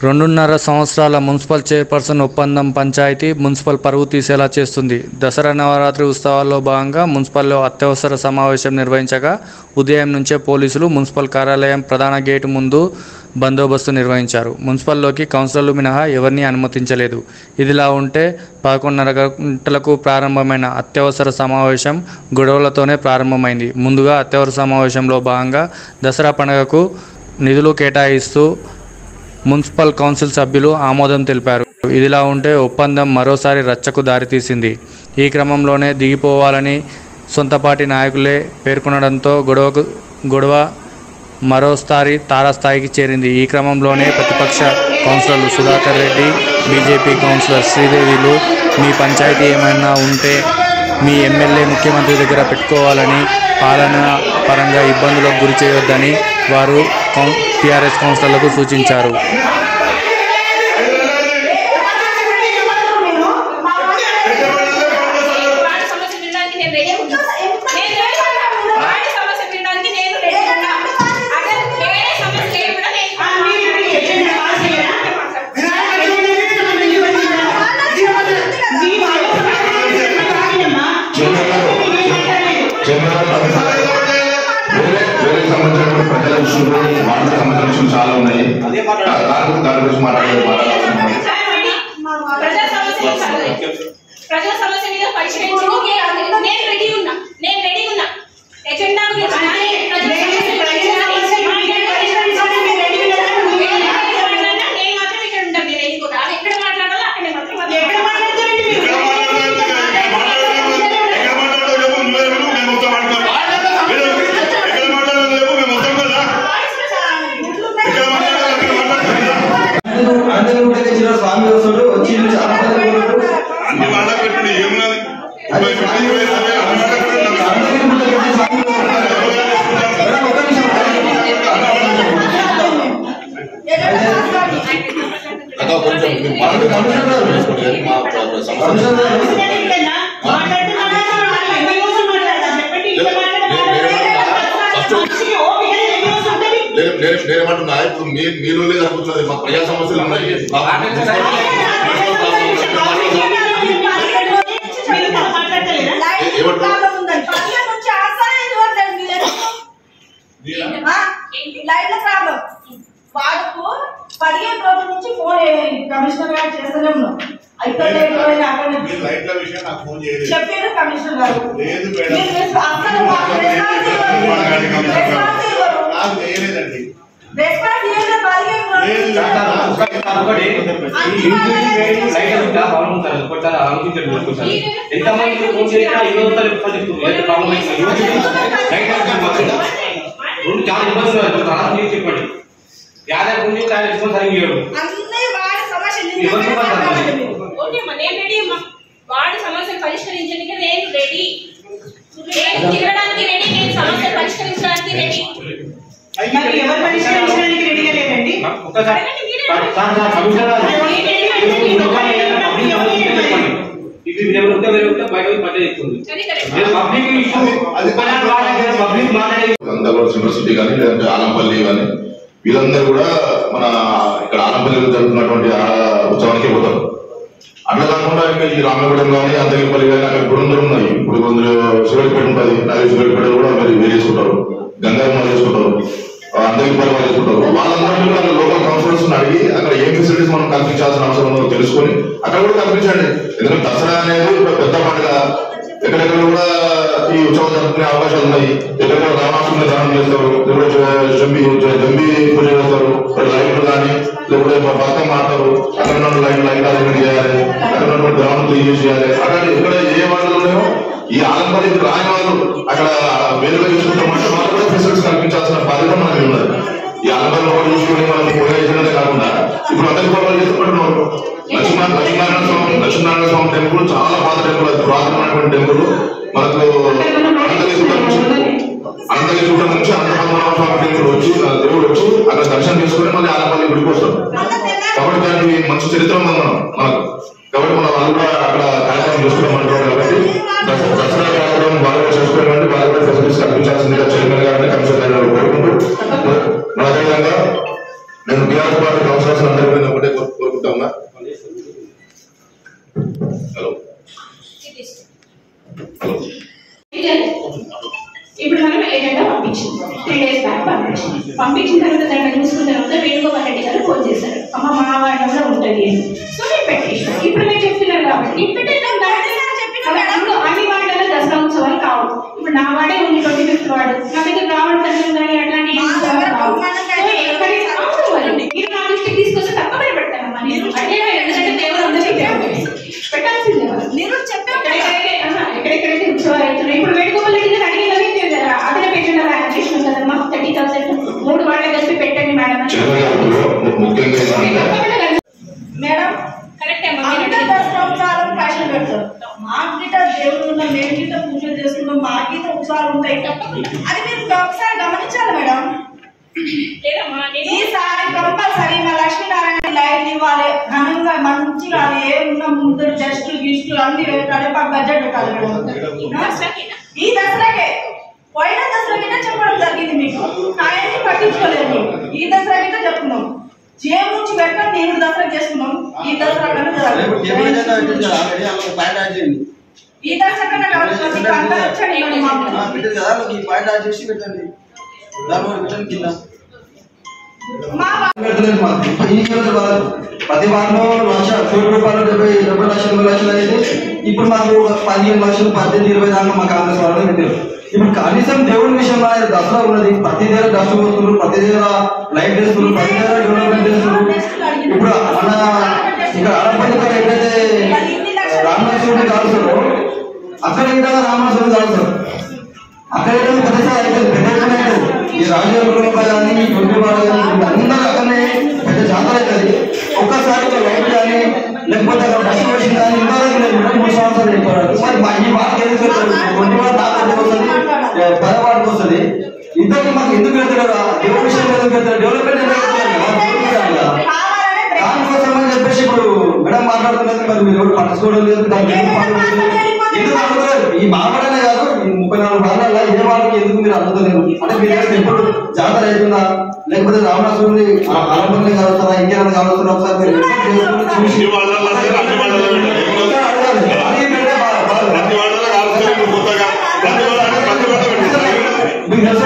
రెండున్నర సంవత్సరాల municipal chairperson ఒప్పందం పంచాయతీ మున్సిపల్ పరువు తీసేలా చేస్తుంది దసరా నవరాత్రి ఉత్సవాల్లో భాగంగా మున్సిపల్లో అత్యవసర సమావేశం నిర్వహించగా ఉదయం నుంచే పోలీసులు మున్సిపల్ కార్యాలయం ప్రధాన గేటు ముందు బందోబస్తు నిర్వహించారు మున్సిపల్లోకి కౌన్సిలర్లు మినహా ఎవరిని అనుమతించలేదు ఇదిలా ఉంటే పదకొండున్నర గంటలకు ప్రారంభమైన అత్యవసర సమావేశం గొడవలతోనే ప్రారంభమైంది ముందుగా అత్యవసర సమావేశంలో భాగంగా దసరా పండుగకు నిధులు కేటాయిస్తూ మున్సిపల్ కౌన్సిల్ సభ్యులు ఆమోదం తెలిపారు ఇదిలా ఉంటే ఒప్పందం మరోసారి రచ్చకు దారితీసింది ఈ క్రమంలోనే దిగిపోవాలని సొంతపాటి నాయకులే పేర్కొనడంతో గొడవకు గొడవ మరోసారి తారాస్థాయికి చేరింది ఈ క్రమంలోనే ప్రతిపక్ష కౌన్సిలర్లు సుధాకర్ రెడ్డి బీజేపీ కౌన్సిలర్ శ్రీదేవిలు మీ పంచాయతీ ఏమైనా ఉంటే మీ ఎమ్మెల్యే ముఖ్యమంత్రి దగ్గర పెట్టుకోవాలని పాలన పరంగా ఇబ్బందులకు గురి చేయొద్దని వారు కౌన్ టీఆర్ఎస్ కౌన్సిలర్లకు సూచించారు వాడి సమస్య వినడానికి నేను రెడీ ఉన్నా. నేను రెడీ ఉన్నా. వాడి సమస్య వినడానికి నేను రెడీ ఉన్నా. అదే వేరే సమస్య లేకుండా నేను వేరే వేరే సంబంధించిన ప్రజల విషయంలో వాళ్ళకి సంబంధించిన విషయాలు చాలా ఉన్నాయి దాని దాని గురించి మాట్లాడే మాట్లాడాల్సిన ప్రజా సమస్య మీద చదవలేదు. ప్రజా సమస్య మీద పరిష్కరించడానికి నేను రెడీ ఉన్నా నేను రెడీ ఉన్నా ఎజెండా గురించి కానీ ప్రజా సమస్య నేను మాత్రం ఇక్కడ ఉంటాను నేను వెళ్ళిపోతా అది ఎక్కడ మాట్లాడాలో అక్కడే మాత్రం మాట్లాడాలి. అందరూ కూడా తెచ్చిన స్వామి వస్తాడు వచ్చి చాలా మంది ఉన్నారు. అందరికీ ముందు పెట్టి స్వామి వస్తాడు. మేడం, ఒక్క నిమిషం. అదో కొంచెం మీరు మాట్లాడుతున్నారు మా సమస్య నేను నేను నేనేమంటున్నా ఇప్పుడు మీ మీలోనే జరుగుతున్నది మా ప్రజా సమస్యలు ఉన్నాయి మా లైట్ల ప్రాబ్లం వాడుకు పదిహేను రోజుల నుంచి ఫోన్ కమిషనర్ గారు చేస్తూనే ఉన్నాం అయితే అక్కడ లైట్ల విషయం నాకు ఫోన్ చేయలేదు చెప్పారు కమిషనర్ గారు లేదు మేడం. మీరు రెస్పా- అసలు మాకు రెస్పాన్స్ ఇవ్వరు. రెస్పాన్స్ ఇవ్వరు. నాకు చేయలేదండి రెస్పాన్స్ ఇవ్వరు పదిహేను రోజుల లేదు నుంచి. ఒకటి ఈ ఇంటికి వేడి లైట్ ఉంటా ప్రాబ్లం ఉంటుంది ఒకటి ఆలోచించండి ఒకసారి ఎంతమంది ఫోన్ చేసినా ఏదో ఒకటి చెప్తారు చెప్తుంది ఏదో ప్రాబ్లం అయితే లైట్ వచ్చిందా రెండు చాలా ఇబ్బందులు ఉన్నాయి చాలా మీరు చెప్పండి యాదవ్ గురించి ఆయన రెస్పాన్స్ సరిగ్గా ఇవ్వడు అన్నీ వాడి సమస్య నిన్న ఇవ్వరు మాట్లాడండి మీరు. ఓకే అమ్మా నేను రెడీ అమ్మా వాడి సమస్యలు పరిష్కరించడానికి నేను రెడీ నేను తిరగడానికి రెడీ నేను సమస్యలు పరిష్కరించడానికి రెడీ మరి ఎవరు పరిష్కరించడానికి రెడీగా లేదండి ఒక్కసారి సార్ సార్ కమిషనర్ గారు, మీరు ఇంకొకరిని ఏదైనా పబ్లిక్ సమస్య ఉంటే చెప్పండి ఇది వేరే ఉంటే వేరే ఉంటే బయట పోయి పట్టే ఇస్తుంది అది కరెక్ట్ మీరు పబ్లిక్ ఇష్యూ పబ్లిక్ మాట్లాడే అంతా కూడా యూనివర్సిటీ కానీ లేదంటే ఆలంపల్లి కానీ వీళ్ళందరూ కూడా మన ఇక్కడ ఆలంపల్లిలో జరుగుతున్నటువంటి ఆ ఉత్సవానికి పోతారు అట్లా కాకుండా ఇంకా ఈ రామగూడెం కానీ అంతగిపల్లి కానీ అక్కడ బృందరు ఉన్నాయి ఇప్పుడు కొందరు శివరిపేట ఉంటుంది అలాగే శివరిపేట కూడా మీరు వేరు చేసుకుంటారు గంగారం వాళ్ళు చేసుకుంటారు అంతగిపల్లి వాళ్ళు చేసుకుంటారు వాళ్ళందరినీ కూడా లోకల్ కౌన్సిలర్స్ అడిగి అక్కడ ఏం ఫెసిలిటీస్ మనం కల్పించాల్సిన అవసరం ఉందో తెలుసుకొని అక్కడ కూడా కల్పించండి ఎందుకంటే దసరా అనేది ఒక పెద్ద పండుగ ఎక్కడెక్కడ కూడా ఈ ఉత్సవం జరుపుకునే అవకాశాలు ఉన్నాయి ఎక్కడ రామాష్టమి దానం చేస్తారు లేకపోతే జంబి జంబి పూజ చేస్తారు ఇక్కడ లైట్లు కానీ లేకపోతే బతుకమ్మ ఆడతారు అక్కడ ఉన్న లైట్ లైట్ అరేంజ్మెంట్ చేయాలి అక్కడ ఉన్నటువంటి గ్రౌండ్ క్లీన్ చేయాలి అక్కడ ఎక్కడ ఏ వాళ్ళు ఉన్నాయో ఈ ఆలంపల్లి రాని వాళ్ళు అక్కడ వేరుగా చూసుకుంటామంటే వాళ్ళు కూడా ఫెసిలిటీస్ కల్పించాల్సిన బాధ్యత మనకి ఉన్నది ఈ ఆలంపల్లి ఒకటి చూసుకుని మనం పూజ చేసినదే కాకుండా ఇప్పుడు అందరి పనులు చేస్తున్నట్టు లక్ష్మీనారాయణ లక్ష్మీనారాయణ స్వామి లక్ష్మీనారాయణ స్వామి టెంపుల్ చాలా పాత టెంపుల్ అది పురాతనమైనటువంటి టెంపుల్ మనకు అనంతగిరి నుంచి అనంతగిరి చూడడం నుంచి అనంతపద్మనాభ స్వామి టెంపుల్ వచ్చి ఆ దేవుడు వచ్చి అక్కడ దర్శనం చేసుకుని మళ్ళీ ఆలపల్లి గుడికి వస్తారు కాబట్టి దానికి మంచి చరిత్ర ఉంది మనం మనకు కాబట్టి మనం వాళ్ళు కూడా అక్కడ కార్యక్రమం చేసుకున్నాం అంటున్నారు కాబట్టి దసరా దసరా కార్యక్రమం వాళ్ళు కూడా చేసుకోవాలి వాళ్ళు కూడా ఫెసిలిటీస్ కల్పించాల్సిందిగా చైర్మన్ గారిని కమిషనర్ గారిని కోరుకుంటూ మరి అదేవిధంగా నేను బీఆర్ఎస్ పార్టీ కౌన్సిలర్స్ అందరికీ నేను ఒకటే ఉందా హలో హలో ఇప్పుడు మనం ఏజెండా పంపించింది త్రీ డేస్ బ్యాక్ పంపించింది పంపించిన తర్వాత దాన్ని చూసుకున్న తర్వాత వేణుగోపాల్ రెడ్డి గారు ఫోన్ చేశారు అమ్మ మా వాడలో ఉంటుంది అని సో నేను పెట్టేసాను ఇప్పుడు మీరు చెప్తున్నారు కాబట్టి పెట్టేద్దాం దాన్ని ఇప్పుడు అన్ని వార్డులలో దసరా ఉత్సవాలు కావు ఇప్పుడు నా వాడే ఉంది ట్వంటీ ఫిఫ్త్ వార్డు నా దగ్గర రావడం తండ్రి కానీ అట్లాంటి ఏం ఉత్సవాలు కావు. సో ఎక్కడైనా అవును మరి. మీరు నా దృష్టికి తీసుకొస్తే తప్పకుండా పెడతానమ్మా నేను అంటే ఎందుకంటే దేవుడు అందరికీ దేవుడు. పెట్టాల్సిందే మరి. మీరు చెప్పారు కదా. ఎక్కడెక్కడైతే ఆహా, ఎక్కడెక్కడైతే ఉత్సవాలు అవుతున్నాయి ఇప్పుడు వేణుగోపాల్ రెడ్డి గారు అడిగినవి అతనే పెట్టిన చేసిన కదమ్మా థర్టీ థౌసండ్ మూడు వాళ్ళ కలిపి పెట్టండి మేడం అని. చంద్ర గారు ఇప్పుడు ముఖ్యంగా ఏంటంటే తప్పకుండా కలిసి- మేడం కరెక్టే అమ్మా. అంత దసరా ఉత్సవాలు ఫ్యాషన్ పెడతారు మా గిట దేవుడు ఉన్న మేము గిట పూజలు చేసుకుంటాం మా గిట ఉత్సవాలు ఉంటాయి అది మీరు ఒకసారి గమనించాలి మేడం లేదమ్మా నేను ఈసారి కంపల్సరీ మా లక్ష్మీనారాయణ లైట్ ఇవ్వాలి ఘనంగా మంచిగా ఏమున్న ముందు జస్ట్ గిస్టు అన్ని పెట్టాలి మాకు బడ్జెట్ పెట్టాలి మేడం దసరాకేనా? ఈ దసరాకే పోయిన దసరా గిట్ట చెప్పడం జరిగింది మీకు ఆయన్ని పట్టించుకోలేదు మీరు. ఈ దసరా గిట్ట చెప్పుకున్నాం జేబు నుంచి పెట్టడం నేను దసరా చేసుకున్నాం ఈ దసరా కన్నా రేపు టేబుల్ మీద పెట్టింది జరగదు. కదా ఆల్రెడీ అందులో పాయింట్ యాడ్ చేయండి ఈ దసరా కన్నా కావాలి ప్రతి పండుగ వచ్చాడు ఇక్కడ మాకు. ఆ, పెట్టింది కదా అందులో ఈ పాయింట్ యాడ్ చేసి పెట్టండి దాని పెట్టండి కింద మా పెడతలేదు మాకు ఈ రోజు కాదు ప్రతి వారంలో లక్ష కోటి రూపాయలు డెబ్బై డెబ్బై లక్షలు ఎనభై లక్షలు అయితే ఇప్పుడు మాకు ఒక పదిహేను లక్షలు పద్దెనిమిది ఇరవై దాకా మా కాంగ్రెస్ వాళ్ళు పెట్టారు ఇప్పుడు కనీసం దేవుడి విషయంలో ఆయన దసరా ఉన్నది ప్రతి దగ్గర డస్ట్ పోస్తున్నారు ప్రతి దగ్గర లైట్ వేస్తున్నారు ప్రతి దగ్గర డెవలప్మెంట్ చేస్తున్నారు ఇప్పుడు మన ఇక్కడ ఆడపల్లి ఇక్కడ ఎక్కడైతే రామనరసింహుడిని కాలుస్తారో అక్కడ ఇంకా రామనరసింహుడిని కాలుస్తారు అక్కడ ఏదో ప్రతిసారి అయిపోయింది పెద్ద ఎత్తున అవుతుంది. ఈ రాజకీయంలో కానీ ఈ గుండెవాడ కానీ అందరూ అక్కడనే పెద్ద జాతర అవుతుంది ఒక్కసారి ఒక లైట్ కానీ లేకపోతే అక్కడ బస్సు వచ్చింది కానీ ఇంకా లేదు రెండు మూడు సంవత్సరాలు అయిపోయారు మరి మా ఈ వాటికి ఎందుకు వెళ్తారు గుండెవాడ నాకు వస్తుంది పదవాడికి వస్తుంది ఇద్దరికి మాకు ఎందుకు వెళ్తారు దేవుడి విషయం ఎందుకు వెళ్తారు డెవలప్మెంట్ ఎందుకు వెళ్తారు దేవుడి విషయాలు కదా. కావాలనే బ్రేక్ దానికోసం అని చెప్పేసి ఇప్పుడు మేడం మాట్లాడుతున్నది మరి మీరు ఎవరు పట్టించుకోవడం లేదు దానికి ఎందుకు మాట్లాడలేదు? ఎందుకు అడుగుతలేరు ఈ మాట్లాడనే కాదు ఈ ముప్పై నాలుగు వారాల ఏ వాళ్ళకి ఎందుకు మీరు అడుగుతలేరు అంటే మీరు ఏదైనా ఎప్పుడు జాతర అవుతుందా లేకపోతే రావణాసురుని ఆరంభంలో కలుస్తారా ఇంకేమైనా కలుస్తారా ఒకసారి మీరు ఎప్పుడు చేసుకుని చూసి అన్ని వాళ్ళల్లో సార్, అన్ని వాళ్ళల్లో పెట్టారు. ఇంకా అడగాలి. అది ఏంటంటే బా- బాగా- ప్రతి వాళ్ళలో కాల్చుకొని ఇప్పుడు కొత్తగా ప్రతి వాళ్ళ ప్రతి వాళ్ళ పెట్టారు. మీకు తెలిసే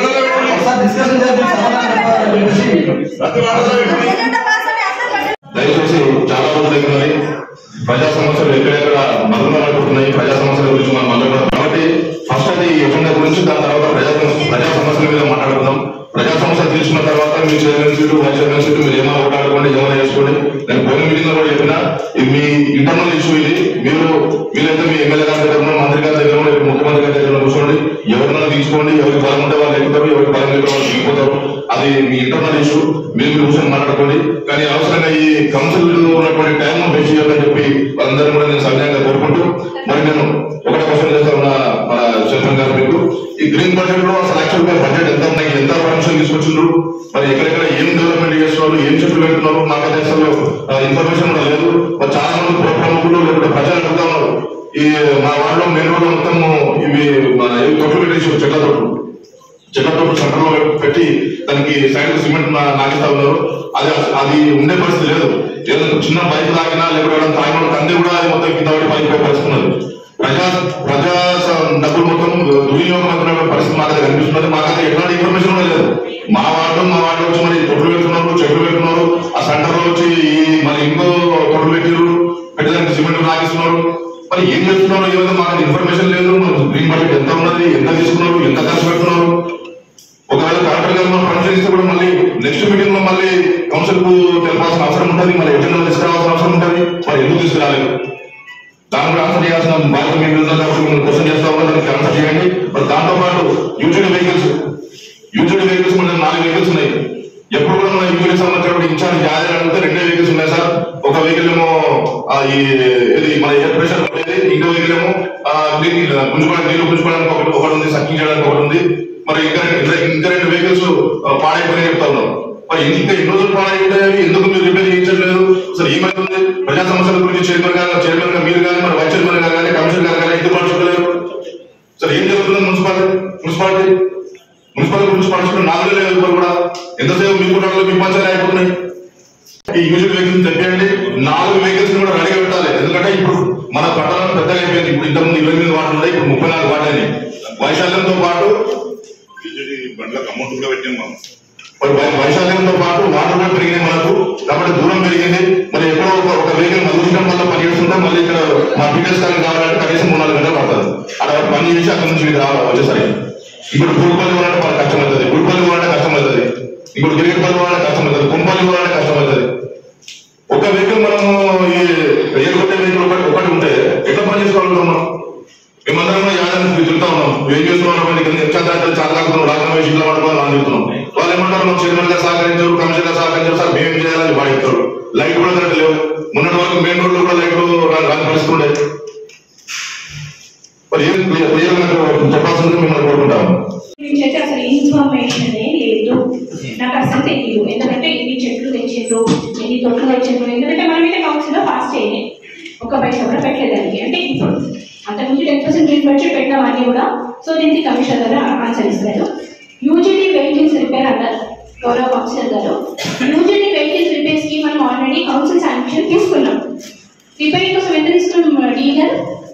ఒకసారి డిస్కషన్ చేసి సమాధానం చెప్పాలని చెప్పేసి ప్రతి వాళ్ళలో పెట్టారు. ఎజెండా పాసని అందరూ పెట్టండి. దయచేసి చాలా రోజులు అవుతున్నది ప్రజా సమస్యలు ఎక్కడెక్కడ మరుగునపడుతున్నాయి ప్రజా సమస్యల గురించి మనం మాట్లాడుతున్నాం కాబట్టి ఫస్ట్ అది ఎజెండా గురించి దాని తర్వాత ప్రజా సమస్య ప్రజా సమస్యల మీద మాట్లాడుకుందాం ప్రజా సమస్యలు తీసుకున్న తర్వాత మీ chairman seat vice chairman seat మీరు ఏమైనా ఓటాడుకోండి ఏమైనా చేసుకోండి నేను పోయిన మీటింగ్ లో కూడా చెప్పిన ఇది మీ ఇంటర్నల్ ఇష్యూ ఇది మీరు వీలైతే మీ ఎమ్మెల్యే గారి దగ్గర ఉన్న, మంత్రి గారి దగ్గర ఉన్న, ఇప్పుడు ముఖ్యమంత్రి గారి దగ్గర ఉన్న కూర్చోండి ఎవరినైనా తీసుకోండి ఎవరికి బలం ఉంటే వాళ్ళు ఎక్కుతారు ఎవరికి బలం లేకపోతే వాళ్ళు దిగిపోతారు అది మీ ఇంటర్నల్ ఇష్యూ మీరు మీరు కూర్చొని మాట్లాడుకోండి కానీ అవసరంగా ఈ కౌన్సిల్ ఉన్నటువంటి టైం వేస్ట్ చేయాలని చెప్పి వాళ్ళందరూ కూడా నేను సవ్యంగా కోరుకుంటూ మరి నేను ఒకటే క్వశ్చన్ చేస్తా ఉన్నా మన చైర్మన్ గారు మీకు ఈ గ్రీన్ బడ్జెట్ లో అసలు యాక్చువల్ గా బడ్జెట్ ఎంత ఉన్నాయి ఎంత పర్మిషన్ తీసుకొచ్చిండ్రు మరి ఎక్కడెక్కడ ఏం డెవలప్మెంట్ చేస్తున్నారు ఏం చెట్లు పెడుతున్నారు నాకైతే అసలు ఇన్ఫర్మేషన్ కూడా లేదు మరి చాలా మంది పుర ప్రముఖులు లేకపోతే ప్రజలు అడుగుతా ఉన్నారు ఈ మా వాళ్ళలో మెయిన్ రోడ్ మొత్తం ఇవి మన ఇవి తొట్లు పెట్టేసి చెట్ల తొట్లు చెట్లతో సెంటర్ లో పెట్టి దానికి సైడ్ సిమెంట్ నా- నాగిస్తా ఉన్నారు అది అది ఉండే పరిస్థితి లేదు ఏదో చిన్న బైక్ తాగినా లేకపోతే ఎవరైనా తాగిన కంది కూడా అది మొత్తం కింద పడి పైకి పరిస్థితి ఉన్నది ప్రజా ప్రజా స- డబ్బులు మొత్తం దుర్వినియోగం అవుతున్న పరిస్థితి మాకైతే కనిపిస్తున్నది మాకైతే ఎట్లాంటి ఇన్ఫర్మేషన్ కూడా లేదు మా వార్డు మా వార్డు వచ్చి మరి తొట్లు పెడుతున్నారు చెట్లు పెడుతున్నారు ఆ సెంటర్ లో వచ్చి ఈ మరి ఇంకో తొట్లు పెట్టిరు పెట్టడానికి సిమెంట్ నాగిస్తున్నారు మరి ఏం చేస్తున్నారు ఏదో మాకు ఇన్ఫర్మేషన్ లేదు గ్రీన్ బడ్జెట్ ఎంత ఉన్నది ఎంత తీసుకున్నారు ఎంత ఖర్చు పెడుతున్నారు ఒకవేళ కలెక్టర్ గారు మనం పర్మిషన్ ఇస్తే కూడా మళ్ళీ నెక్స్ట్ మీటింగ్ లో మళ్ళీ కౌన్సిల్ కు తెలపాల్సిన అవసరం ఉంటుంది మరి ఎజెండా తీసుకురావాల్సిన అవసరం ఉంటుంది మరి ఎందుకు తీసుకురాలేదు దాని కూడా ఆన్సర్ చేయాల్సిన బాధ్యత మీ మీద ఉంది కాబట్టి మీరు క్వశ్చన్ చేస్తా ఉన్నారు దానికి ఆన్సర్ చేయండి మరి దాంతో పాటు యూజీడీ వెహికల్స్ యూజీడీ వెహికల్స్ మన నాలుగు వెహికల్స్ ఉన్నాయి ఎప్పుడు కూడా మన యూజీడీ సంబంధించిన ఇన్ఛార్జ్ యాదవ్ అడిగితే రెండే వెహికల్స్ ఉన్నాయి సార్ ఒక వెహికల్ ఏమో ఆ, ఈ ఇది మన ఎయిర్ ప్రెషర్ ఉండేది ఇంకో వెహికల్ ఏమో ఆ, నీళ్ళు గుంజుకోవడానికి నీళ్లు గుంజుకోవడానికి ఒకటి ఒకటి ఉంది సక్కింగ్ చేయడానికి ఒకటి ఉంది మరి ఇంకా రెండు ఇంకా రెండు వెహికల్స్ పాడైపోయి చెప్తా ఉన్నారు మరి ఇంకా ఎన్ని రోజులు పాడైపోయాయి ఎందుకు మీరు రిపేర్ చేయించట్లేదు అసలు ఏమైతుంది ప్రజా సమస్యల గురించి చైర్మన్ గారు చైర్మన్ గా మీరు కానీ మరి వైస్ చైర్మన్ గారు కానీ కమిషనర్ గారు కానీ ఎందుకు పడుచుకోలేరు సరే ఏం జరుగుతుంది మున్సిపాలిటీ మున్సిపాలిటీ మున్సిపాలిటీ గురించి పడుచుకున్న నాలుగు వేల కూడా ఎంతసేపు మీ కుటుంబంలో మీ పంచాయతీ అయిపోతున్నాయి ఈ యూజర్ వెహికల్స్ తెప్పండి నాలుగు వెహికల్స్ కూడా రెడీగా పెట్టాలి ఎందుకంటే ఇప్పుడు మన పట్టణం పెద్దగా అయిపోయింది ఇప్పుడు ఇంతకుముందు ఇరవై ఎనిమిది వార్డులు ఉన్నాయి ఇప్పుడు ముప్పై నాలుగు వార్డులు అయినాయి వైశాల్యంతో పాటు బండ్లకు అమౌంట్ కూడా పెట్టాం మనం మరి వై- వైశాల్యంతో పాటు వాటర్ కూడా పెరిగింది మనకు కాబట్టి దూరం పెరిగింది మరి ఎక్కడో ఒక ఒక వెహికల్ మధురం వల్ల పని చేస్తుంటాం మళ్ళీ ఇక్కడ మా ఫిట్నెస్ కాలం కావాలంటే కనీసం మూడు నాలుగు గంటలు పడుతుంది అక్కడ పని చేసి అక్కడ నుంచి ఇది రావాలి వచ్చేసరికి ఇప్పుడు గుడిపల్లి పోవాలంటే మనకు కష్టం అవుతుంది గుడిపల్లి పోవాలంటే కష్టం అవుతుంది ఇప్పుడు గిరిగిపల్లి పోవాలంటే కష్టం అవుతుంది కుంపల్లి పోవాలంటే కష్టం అవుతుంది ఒక వెహికల్ మనము ఈ ఏడుకొట్టే వెహికల్ ఒకటి ఒకటి ఉంటే ఎట్లా పని చేసుకోగలుగుతాం మనం మేమందరం కూడా యాదాన్ని తిరుగుతా ఉన్నాం ఏం చేస్తున్నాం చంద్రాంతలు చాలా కాకుండా రాజకీయ వేసి ఇట్లా పడుకోవాలి అని చెప్తున్నాం వాళ్ళు ఏమంటారు మాకు చైర్మన్ గారు సహకరించారు కమిషనర్ గారు సహకరించారు సార్ మేము ఏం చేయాలని బాగా చెప్తారు లైట్ కూడా కరెక్ట్ లేవు మొన్నటి వరకు మెయిన్ రోడ్లు కూడా లైట్లు రాని పరిస్థితి ఉండే మరి ఏం క్లియర్ నాకు చెప్పాల్సింది మిమ్మల్ని కోరుకుంటాము నుంచి అయితే అసలు ఇన్ఫర్మేషన్ లేదు నాకు అసలు తెలియదు ఎందుకంటే ఎన్ని చెట్లు తెచ్చిండ్రు ఎన్ని తొట్లు తెచ్చిండ్రు ఎందుకంటే మనం అయితే కౌన్సిల్ లో పాస్ చేయలే ఒక పైసా కూడా పెట్టలేదానికి అంటే ఇప్పుడు అంతకుముందు టెన్ పర్సెంట్ గ్రీన్ బడ్జెట్ పెట్టినామని కూడా సో దీనికి కమిషనర్ గారు ఆన్సర్ ఇస్తారు యూజీడీ వెహికల్స్ రిపేర్ అన్నారు గౌరవ కౌన్సిలర్ గారు యూజీడీ వెహికల్స్ రిపేర్స్ కి మనం ఆల్రెడీ కౌన్సిల్ శాంక్షన్ తీసుకున్నాం రిపేరింగ్ కోసం ఎంత తీసుకున్నాం డీ గారు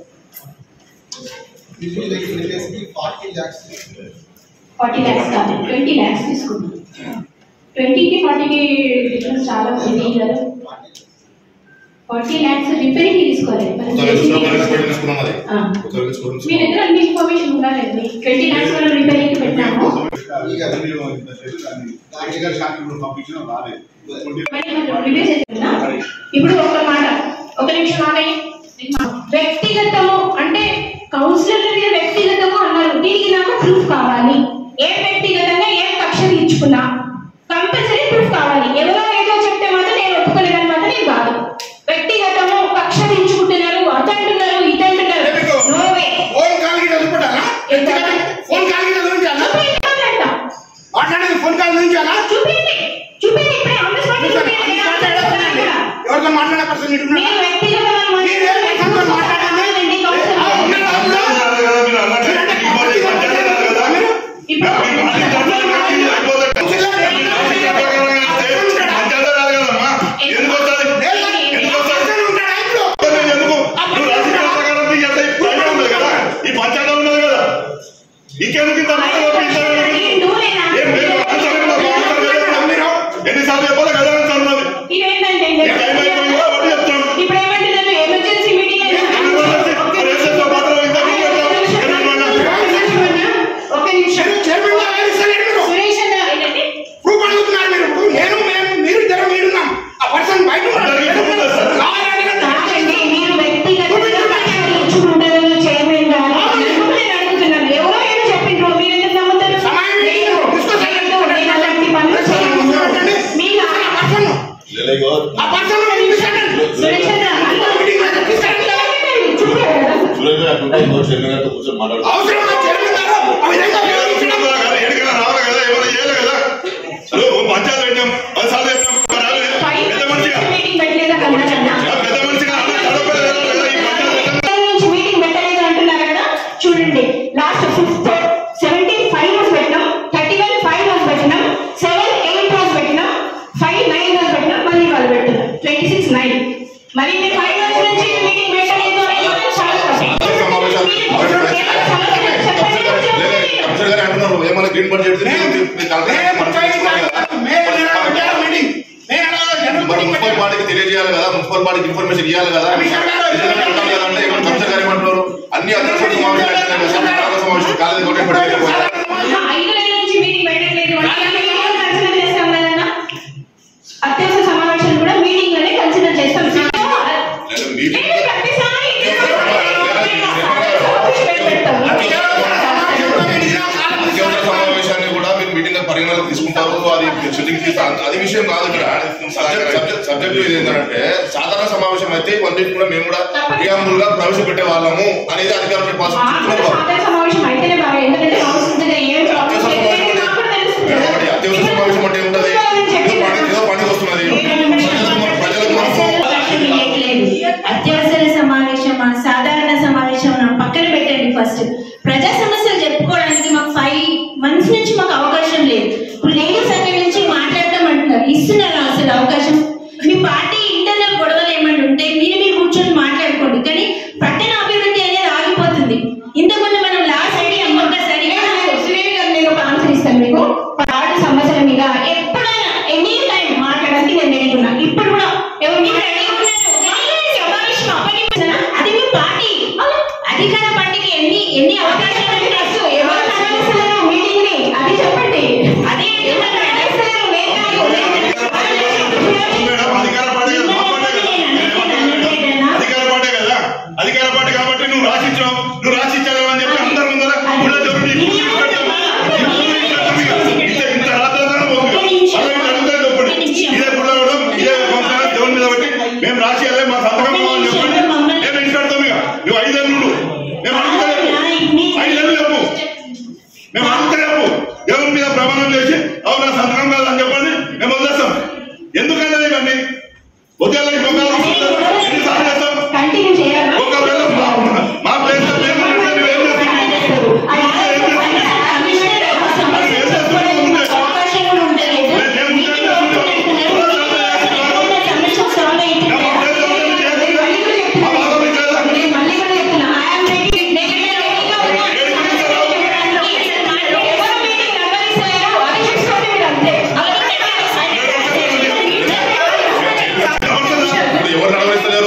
ఫార్టీ ల్యాక్స్ కాదు ట్వంటీ ల్యాక్స్ తీసుకున్నాం ట్వంటీకి ఫార్టీకి డిఫరెన్స్ చాలా ఉంది కదా ఫార్టీ ల్యాక్స్ రిపేరింగ్ తీసుకోలేదు తీసుకున్నాం అది ఆ. మీ దగ్గర అన్ని ఇన్ఫర్మేషన్ ఉండాలండి ట్వంటీ ల్యాక్స్ మనం రిపేరింగ్ పెట్టినాము మరి మనం రిలీజ్ అవుతుందా? ఇప్పుడు ఒక మాట ఒక నిమిషం ఆగండి. వ్యక్తిగతము అంటే కౌన్సిలర్ మీద వ్యక్తిగతము అన్నారు దీనికి నాకు ప్రూఫ్ కావాలి ఏ వ్యక్తిగతంగా ఏ కక్ష తీర్చుకున్నా కంపల్సరీ ప్రూఫ్ కావాలి ఎవరో ఏదో చెప్తే మాత్రం నేను ఒప్పుకోలేదని మాత్రం నేను కాదు వ్యక్తిగతము కక్ష తీర్చుకుంటున్నారు అతంటున్నారు ఇతంటున్నారు నో వే ఫోన్ కాల్ గిట్ల చూపెట్టాలా? ఫోన్ కాల్ గిట్ల చూపించాలా? మాట్లాడేది ఫోన్ కాల్ చూపించాలా? చూపించండి చూపించండి ఇప్పుడే ఆన్ ద స్పాట్ అన్ని స్పాట్ ఏడుస్తున్నాయండి. ఎవరితో మాట్లాడే పర్సన్ ఇటు ఉన్నాడా? మీరు వ్యక్తిగతమైన మీరు ఏ పర్సన్తో మాట్లాడండి? మాట్లాడండి ఆ, కౌన్సిలర్ ఉన్నారా? ఉన్నారా? మీరు అన్నట్టు ఇబ్బంది పడ్డారు కదా మీరు? ఇప్పుడు కౌన్సిలర్ ఏమన్నా? ఎందుకు వస్తుంది ఎందుకు వస్తుంది పర్సన్ ఉంటాడా ఇప్పుడు? నేను ఎందుకు నువ్వు రాజకీయ ప్రకారం నీకు ఎంత ఈ ప్రజలు ఉన్నది కదా ఈ పంచాయతీ ఉన్నది కదా ఇంకెందుకు ఇంత మాట పంపించారు ఏం లేదు పంచాయతీ ఉన్నది, పంచాయతీ కదా మీరు ఎన్నిసార్లు చెప్పాలి కదా అని అన్నది ఇదేంటంటే ఏ టైం అయిపోయిందో బట్టి చెప్తాను ఇప్పుడు ఏమంటున్నారు ఎమర్జెన్సీ మీటింగ్ ఒక నిమిషం చైర్మన్ గారు ఏమి ఇస్తలేరు మీరు? సురేష్ అన్న ఏంటంటే ప్రూఫ్ అడుగుతున్నారు మీరు ఇప్పుడు నేను మేము మీరు ఇద్దరు మీరున్నాం ఆ పర్సన్ బయట ఉన్నాడు. అందరికీ ప్రూఫ్ ఉందా సార్? కావాలని కదా. కాదండి మీరు వ్యక్తిగతంగా ఇచ్చుకుంటారు చైర్మన్ గారు ఎందుకు నేను అడుగుతున్నాను ఎవరో ఏదో చెప్పిండ్రు మీరు ఎందుకు నమ్ముతారు సమయం లేదు. లేదు. డిస్కస్ లేదు. నేను అలాంటి పనులు చేయను మీకు ఆ పర్సన్ ఆ పర్సన్ మీరు తీసుకెళ్ళండి. సురేష్ అన్న అందరూ మీటింగ్ మీద తీసుకెళ్ళండి. చూడాలి కదా అవసరం ఉన్న చైర్మన్ గారు ఆ విధంగా వివరించడం ఎడికైనా రావాలి కదా ఎవరు చేయాలి కదా హలో పంచాయతీ పెట్టాం పదిసార్లు చెప్పాం ఒక రాలే. ఫైవ్ పెద్ద మనిషిగా మీటింగ్ పెట్టలేదా కన్నా ఆ పెద్ద మనిషిగా అన్న తడపే కదా ఈ పంచాయతీ పెట్టాం. నుంచి మీటింగ్ పెట్టలేదు అంటున్నారు కదా చూడండి లాస్ట్ ఫిఫ్త్ సెవెంటీన్ ఫైవ్ రోజు పెట్టినాం థర్టీ వన్ ఫైవ్ రోజు పెట్టినాం సెవెన్ ఎయిట్ రోజు పెట్టినాం ఫైవ్ నైన్ రోజు పెట్టినాం మళ్ళీ వాళ్ళు పెట్టినాం ట్వంటీ సిక్స్ నైన్ మరి మీరు ఫైవ్ రోజు నుంచి మీటింగ్ పెట్టలేదు అనేది మాత్రం చాలా తప్పు. మీరు ఏమైనా సమస్యలు చెప్పండి, చెప్పండి. కమిషనర్ గారు అంటున్నారు ఏమైనా గ్రీన్ బడ్జెట్ మున్సిపల్ పార్టీకి తెలియజేయాలి కదా మున్సిపల్ పార్టీకి ఇన్ఫర్మేషన్ ఇవ్వాలి కదా కమిషనర్ గారు నిజంగా పెట్టాలి కదా అంటే ఏమన్నా కమిషనర్ గారు ఏమంటున్నారు అన్ని అధ్యక్షుడు సమావేశాలు పెట్టినారు కదా, సమావేశాలు సమావేశం కాలేదు ఒకటి పెట్టలేదు ఐదు నెలల నుంచి మీటింగ్ పెట్టట్లేదు అంటే మేము ఎవరు కన్సిడర్ చేస్తాం కదన్నా అత్యవసర సమావేశాలు కూడా మీటింగ్ లోనే కన్సిడర్ చేస్తాం మీటింగ్ లేదు, ప్రతిసారి ఇదే పెడతాం. అత్యవసర సమావేశాన్ని కూడా మీరు మీటింగ్ పరిగణలోకి తీసుకుంటారు అది షూటింగ్ తీస్తారు అది విషయం కాదు ఇక్కడ సబ్జెక్ట్ సబ్జెక్ట్ ఇది ఏంటంటే సాధారణ సమావేశం అయితే కొన్నింటి కూడా మేము కూడా ప్రియాంబుల్ గా ప్రవేశపెట్టే వాళ్ళము అనేది అధికారులు చెప్పాల్సి ఆ, చెప్తున్నారు అక్కడ వాళ్ళు. సాధారణ సమావేశం అయితేనే బాగా ఎందుకంటే కౌన్సిల్ దగ్గర ఏం ప్రాబ్లమ్స్ లేదు నాకు కూడా తెలుస్తుంది కదా. ఒకటి అత్యవసర సమావేశం అంటే ఏముంటది ఏదో పని ఏదో పనికి వస్తున్నది ప్రజలకు మన- ప్రజలకు మనము అత్యవసర సమావేశమా సాధారణ సమావేశమా పక్కన పెట్టండి ఫస్ట్ ప్రజా సమస్యలు చెప్పుకోవడానికి మాకు ఫైవ్ మంత్స్ నుంచి మాకు అవకాశం లేదు ఇప్పుడు లేడీస్ సంఘం నుంచి మాట్లాడటం అంటున్నారు ఇస్తున్నారా అసలు అవకాశం మీ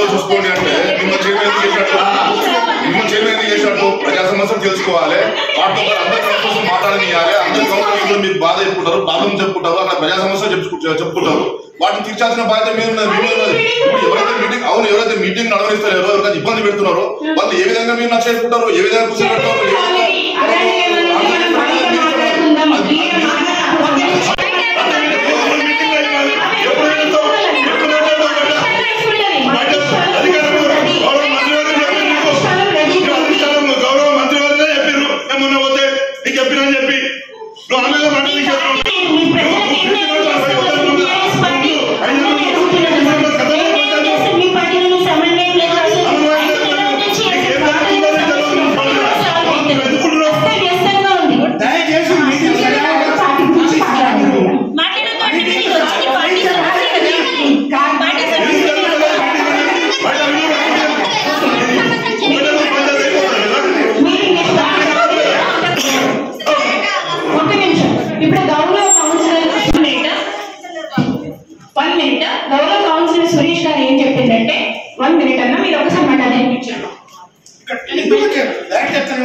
చూసుకోండి అంటే మిమ్మల్ని చైర్మన్ ఎందుకు చేసినట్టు మిమ్మల్ని చైర్మన్ ఎందుకు చేసినట్టు ప్రజా సమస్యలు తెలుసుకోవాలి వాటితో పాటు అందరి సమస్యలు మాట్లాడనియాలి అందరి కౌన్సిలర్లు మీకు బాధ చెప్పుకుంటారు బాధలు చెప్పుకుంటారు అక్కడ ప్రజా సమస్యలు చెప్పుకుంటారు చెప్పుకుంటారు వాటిని తీర్చాల్సిన బాధ్యత మీద ఉన్నది మీ మీద ఉన్నది. ఇప్పుడు ఎవరైతే మీటింగ్ అవును ఎవరైతే మీటింగ్ నడవనిస్తారో ఎవరైతే ఇబ్బంది పెడుతున్నారో వాళ్ళు ఏ విధంగా మీరు నచ్చ చేసుకుంటారు ఏ విధంగా కూర్చోబెడతారు ఏ విధంగా గౌరవ మంత్రి వారినే చెప్పారు మొన్న పోతే నీకు చెప్పినని చెప్పి నువ్వు ఆమె మాట నీకు దయచేసి మీటింగ్ ఒక్క నిమిషం ఇప్పుడు గౌరవ కౌన్సిలర్ వన్ మినిట్ గౌరవ కౌన్సిలర్ సురేష్ గారు ఏం చెప్పిందంటే వన్ మినిట్ అన్న మీరు ఒకసారి మాట నేర్పించారు ఎందుకు వచ్చారు డైరెక్ట్ చెప్తాను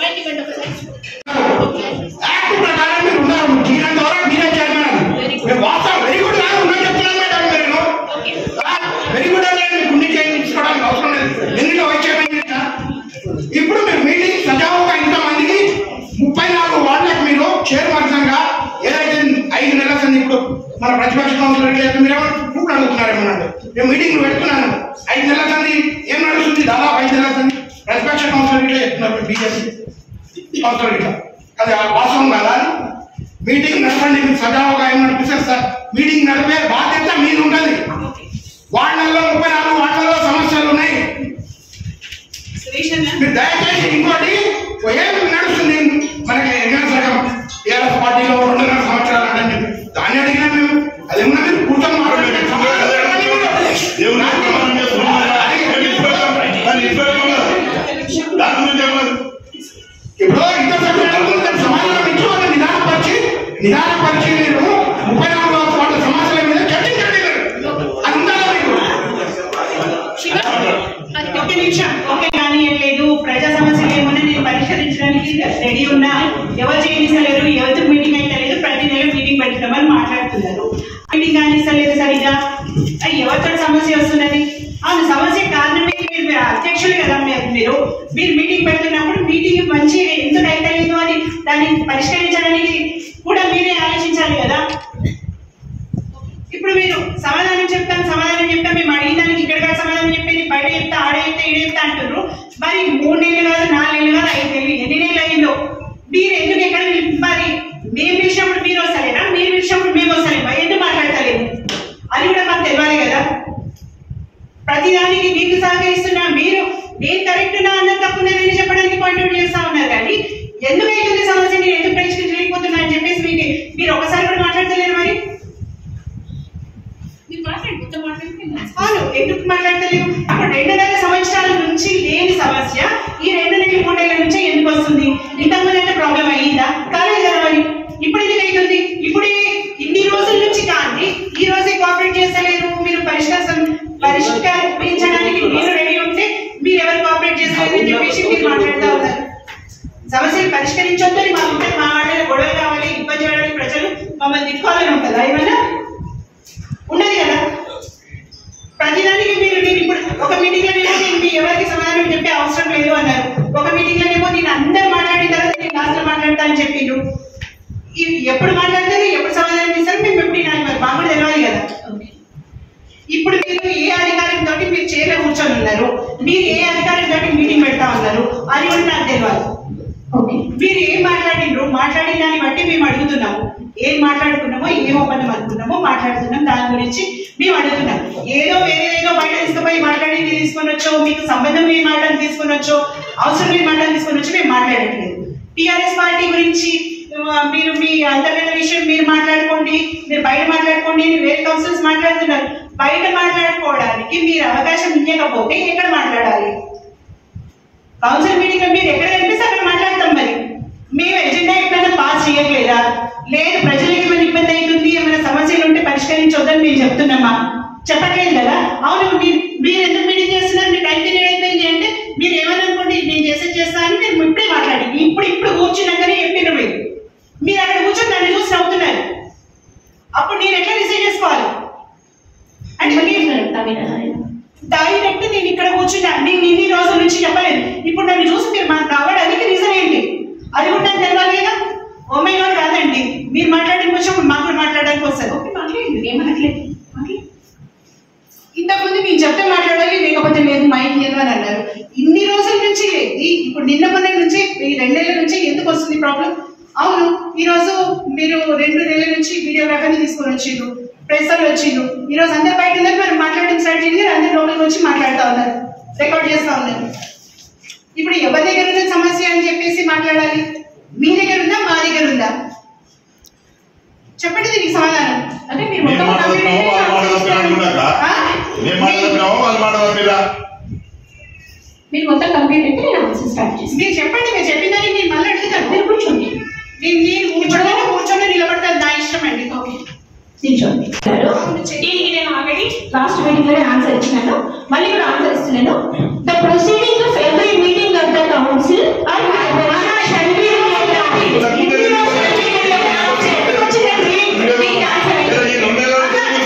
యాక్ట్ ప్రకారం మీరు ఉన్నారు జీవనం ద్వారా మీరే చైర్మన్ మీరు వాస్తవం వెరీ గుడ్ లాగా ఉన్నా చెప్తున్నాను మేడం నేను వెరీ గుడ్ అంటే మీకు ఉండి చేయించుకోవడానికి అవసరం లేదు ఎన్నికల వైస్ చైర్మన్ చేసినా ఇప్పుడు మీరు మీటింగ్ సజావుగా ఇంతమందికి ముప్పై నాలుగు వార్డులకు మీరు చైర్పర్సన్ గా ఏదైతే ఐదు నెలల సంది ఇప్పుడు మన ప్రతిపక్ష కౌన్సిలర్ లేదు మీరు ఇప్పుడు అడుగుతున్నారేమోనండి నేను మీటింగ్ పెడుతున్నాను ఐదు నెలల సంది ఏం నడుస్తుంది దాదాపు ఐదు నెలల సంది ప్రతిపక్ష కౌన్సిలర్ ఇట్లా చెప్తున్నారు బీజేపీ కౌన్సిలర్ ఇట్లా అది వాస్తవం కాదా మీటింగ్ నడపండి మీకు సజావుగా ఏం నడిపిస్తారు సార్ మీటింగ్ నడిపే బాధ్యత మీద ఉంటుంది వార్డులలో ముప్పై నాలుగు వార్డులలో సమస్యలు ఉన్నాయి మీరు దయచేసి ఇంకోటి ఏం నడుస్తుంది మనకి ఎన్నికల సంఘం టీఆర్ఎస్ పార్టీలో రెండున్నర సంవత్సరాలు అంటే దాన్ని అడిగినా మేము అది ఏమన్నా మీరు కూర్చొని దేవుని ప్రమాణం చేస్తున్నాం. మేము ఇష్టపడతాం. దాన్ని ఇష్టపడతాం. దాని గురించి ఏమన్నా ఇప్పుడు ఇంత సభ్యులు సమాజంలో ఇచ్చి వాళ్ళని నిదానపరిచి నిదానపరిచి మీరు ముప్పై నాలుగు వాళ్ళ సమస్యల మీద చర్చించండి మీరు అది ఉండాలా మీకు ఒక్క నిమిషం ఓకే కానీ ఏం లేదు ప్రజా సమస్యలు ఏమన్నా నేను పరిష్కరించడానికి రెడీ ఉన్నా ఎవరు చేయనిస్తలేరు ఎవరితో మీటింగ్ అయితే లేదు ప్రతి నెల మీటింగ్ పెట్టుకోమని మాట్లాడుతున్నారు మీటింగ్ కానిస్తలేదు సరిగా అయ్యి ఎవరితో సమస్య వస్తున్నది అవును సమస్య కారణమే మీరు మీరు అధ్యక్షులు కదా మీరు మీరు మీరు మీటింగ్ పెడుతున్నప్పుడు మీటింగ్ మంచి ఎందుకు అయితే లేదు అని దాన్ని పరిష్కరించడానికి కూడా మీరే ఆలోచించాలి కదా ఇప్పుడు మీరు సమాధానం చెప్తాను సమాధానం చెప్తాను మేము అడిగిన దానికి ఇక్కడ కాదు సమాధానం చెప్పేది బయట చెప్తా ఆడ చెప్తా ఈడ చెప్తా అంటున్నారు మరి మూడు నెలలు కాదు నాలుగు నెలలు కాదు ఐదు నెలలు ఎన్ని నెలలు అయిందో మీరు ఎందుకు ఎక్కడ మరి మేము పిలిచినప్పుడు మీరు వస్తలేరా మీరు పిలిచినప్పుడు మేము వస్తలేమా ఎందుకు మాట్లాడతలేదు అది కూడా మాకు తెలియాలి కదా ప్రతిదానికి మీకు సహకరిస్తున్నా మీరు నేను కరెక్ట్ నా అన్న తప్పున్నదని చెప్పడానికి పాయింట్ అవుట్ చేస్తా ఉన్నారు కానీ ఎందుకు అవుతుంది సమస్య నేను ఎందుకు పరిష్కరించలేకపోతున్నా అని చెప్పేసి మీకు మీరు ఒకసారి కూడా మాట్లాడతలేరు మరి అవును ఎందుకు మాట్లాడతలేము అప్పుడు రెండున్నర సంవత్సరాల నుంచి లేని సమస్య ఈ రెండు నెలల మూడేళ్ల నుంచి ఎందుకు వస్తుంది ఇంతకుముందు అయితే ప్రాబ్లం అయ్యిందా కాలేదు కదా మరి ఇప్పుడు ఎందుకు అవుతుంది ఇప్పుడు ఇన్ని రోజుల నుంచి కానీ ఈ రోజే కోఆపరేట్ చేస్తలేరు మీరు పరిష్కారం పరిష్కరించడానికి మీరు రెడీ ఉంటే మీరు ఎవరు కోఆపరేట్ చేస్తలేరు అని చెప్పేసి మీరు మాట్లాడుతూ ఉన్నారు సమస్యలు పరిష్కరించొద్దని మా ఉంటే మా వాళ్ళ గొడవ కావాలి ఇబ్బంది పడాలి ప్రజలు మమ్మల్ని తిట్టుకోవాలని ఉంటుందా ఏమన్నా ఉండదు కదా ప్రతిదానికి మీరు నేను ఇప్పుడు ఒక మీటింగ్ లో నేను మీ ఎవరికి సమాధానం చెప్పే అవసరం లేదు అన్నారు ఒక మీటింగ్ లోనేమో నేను అందరు మాట్లాడిన తర్వాత నేను లాస్ట్ లో మాట్లాడతా అని చెప్పిండు ఇవి ఎప్పుడు మాట్లాడతారు ఎప్పుడు సమాధానం ఇస్తారు మేము ఎప్పుడు వినాలి మరి మాకు కూడా తెలియాలి కదా ఇప్పుడు మీరు ఏ అధికారంతో మీరు చైర్లో కూర్చొని ఉన్నారు మీరు ఏ అధికారంతో మీటింగ్ పెడతా ఉన్నారు అది కూడా నాకు తెలియాలి మీరు ఏం మాట్లాడిండ్రు మాట్లాడిన దాన్ని బట్టి మేము అడుగుతున్నాము ఏం మాట్లాడుకున్నామో ఏం ఒప్పందం అనుకున్నామో మాట్లాడుతున్నాం దాని గురించి మేము అడుగుతున్నాం ఏదో వేరేదేదో బయట తీసుకుపోయి మాట్లాడింది తీసుకొని వచ్చో మీకు సంబంధం లేని మాటలు తీసుకొని వచ్చో అవసరం లేని మాటలు తీసుకొని వచ్చి మేము మాట్లాడట్లేదు టిఆర్ఎస్ పార్టీ గురించి ఆ, మీరు మీ అంతర్గత విషయం మీరు మాట్లాడుకోండి మీరు బయట మాట్లాడుకోండి అని వేరే కౌన్సిల్స్ మాట్లాడుతున్నారు బయట మాట్లాడుకోవడానికి మీరు అవకాశం ఇవ్వకపోతే ఎక్కడ మాట్లాడాలి కౌన్సిల్ మీటింగ్ లో మీరు ఎక్కడ కనిపిస్తే అక్కడ మాట్లాడతాం మరి మేము ఎజెండా ఎప్పుడైనా పాస్ చేయట్లేదా లేదు ప్రజలకు ఏమైనా ఇబ్బంది అవుతుంది ఏమైనా సమస్యలు ఉంటే పరిష్కరించొద్దని మేము చెప్తున్నామా చెప్పట్లేదు కదా అవును మీరు మీరు ఎందుకు మీటింగ్ నేను ఇప్పుడే మాట్లాడి ఇప్పుడు ఇప్పుడు కూర్చున్నాకనే చెప్పిన మీరు మీరు అక్కడ కూర్చొని నన్ను చూసి నవ్వుతున్నారు అప్పుడు నేను ఎట్లా రిసీవ్ చేసుకోవాలి అంటే మీరు డైరెక్ట్ నేను ఇక్కడ కూర్చున్నా నేను ఇన్ని రోజుల నుంచి చెప్పలేదు ఇప్పుడు నన్ను చూసి మీరు మాకు రావడానికి రీజన్ ఏంటి అది కూడా నాకు తెలియాలి కదా ఓ మై గాడ్ కాదండి మీరు మాట్లాడిన కొంచెం మాకు కూడా మాట్లాడడానికి వస్తుంది ఓకే మాట్లాడండి ఏం మాట్లాడలేదు మాట్లాడండి. ఇంతకుముందు మీరు చెప్తే మాట్లాడాలి లేకపోతే లేదు మైక్ లేదు అని అన్నారు ఇన్ని రోజుల నుంచి లేదు ఇప్పుడు నిన్న మొన్న నుంచి ఈ రెండేళ్ల నుంచి ఎందుకు వస్తుంది ప్రాబ్లం అవును ఈ రోజు మీరు రెండు నెలల నుంచి వీడియోగ్రాఫర్ని తీసుకొని వచ్చిండ్రు ప్రెస్ వాళ్ళు వచ్చిండ్రు ఈ రోజు అందరు బయట ఉన్నారు మరి మాట్లాడిన స్టార్ట్ చేసి అందరు లోపలికి వచ్చి మాట్లాడుతూ ఉన్నారు రికార్డ్ చేస్తా ఉన్నారు ఇప్పుడు ఎవరి దగ్గర ఉన్న సమస్య అని చెప్పేసి మాట్లాడాలి మీ దగ్గర ఉందా మా దగ్గర ఉందా చెప్పండి దీనికి సమాధానం అంటే మీరు నేను మొత్తం మాట్లాడుతున్నావు వాళ్ళు మాట్లాడుతున్నాడు ఆ? నేను మాట్లాడుతున్నావు వాళ్ళు మాట్లాడుతున్నా మీరు మొత్తం కంప్లీట్ అయితే నేను ఆన్సర్ స్టార్ట్ చేస్తాను మీరు చెప్పండి మీరు చెప్పిన దానికి నేను మళ్ళీ అడుగుతాను మీరు కూర్చోండి నేను నేను కూర్చోండి కూర్చొని నిలబడతాను నా ఇష్టం అండి ఓకే నిల్చోండి దీనికి నేను ఆల్రెడీ లాస్ట్ మీటింగ్ లోనే ఆన్సర్ ఇచ్చినాను మళ్ళీ కూడా ఆన్సర్ ఇస్తున్నాను the proceeding of every meeting of the council or ఈ రెండు నెలల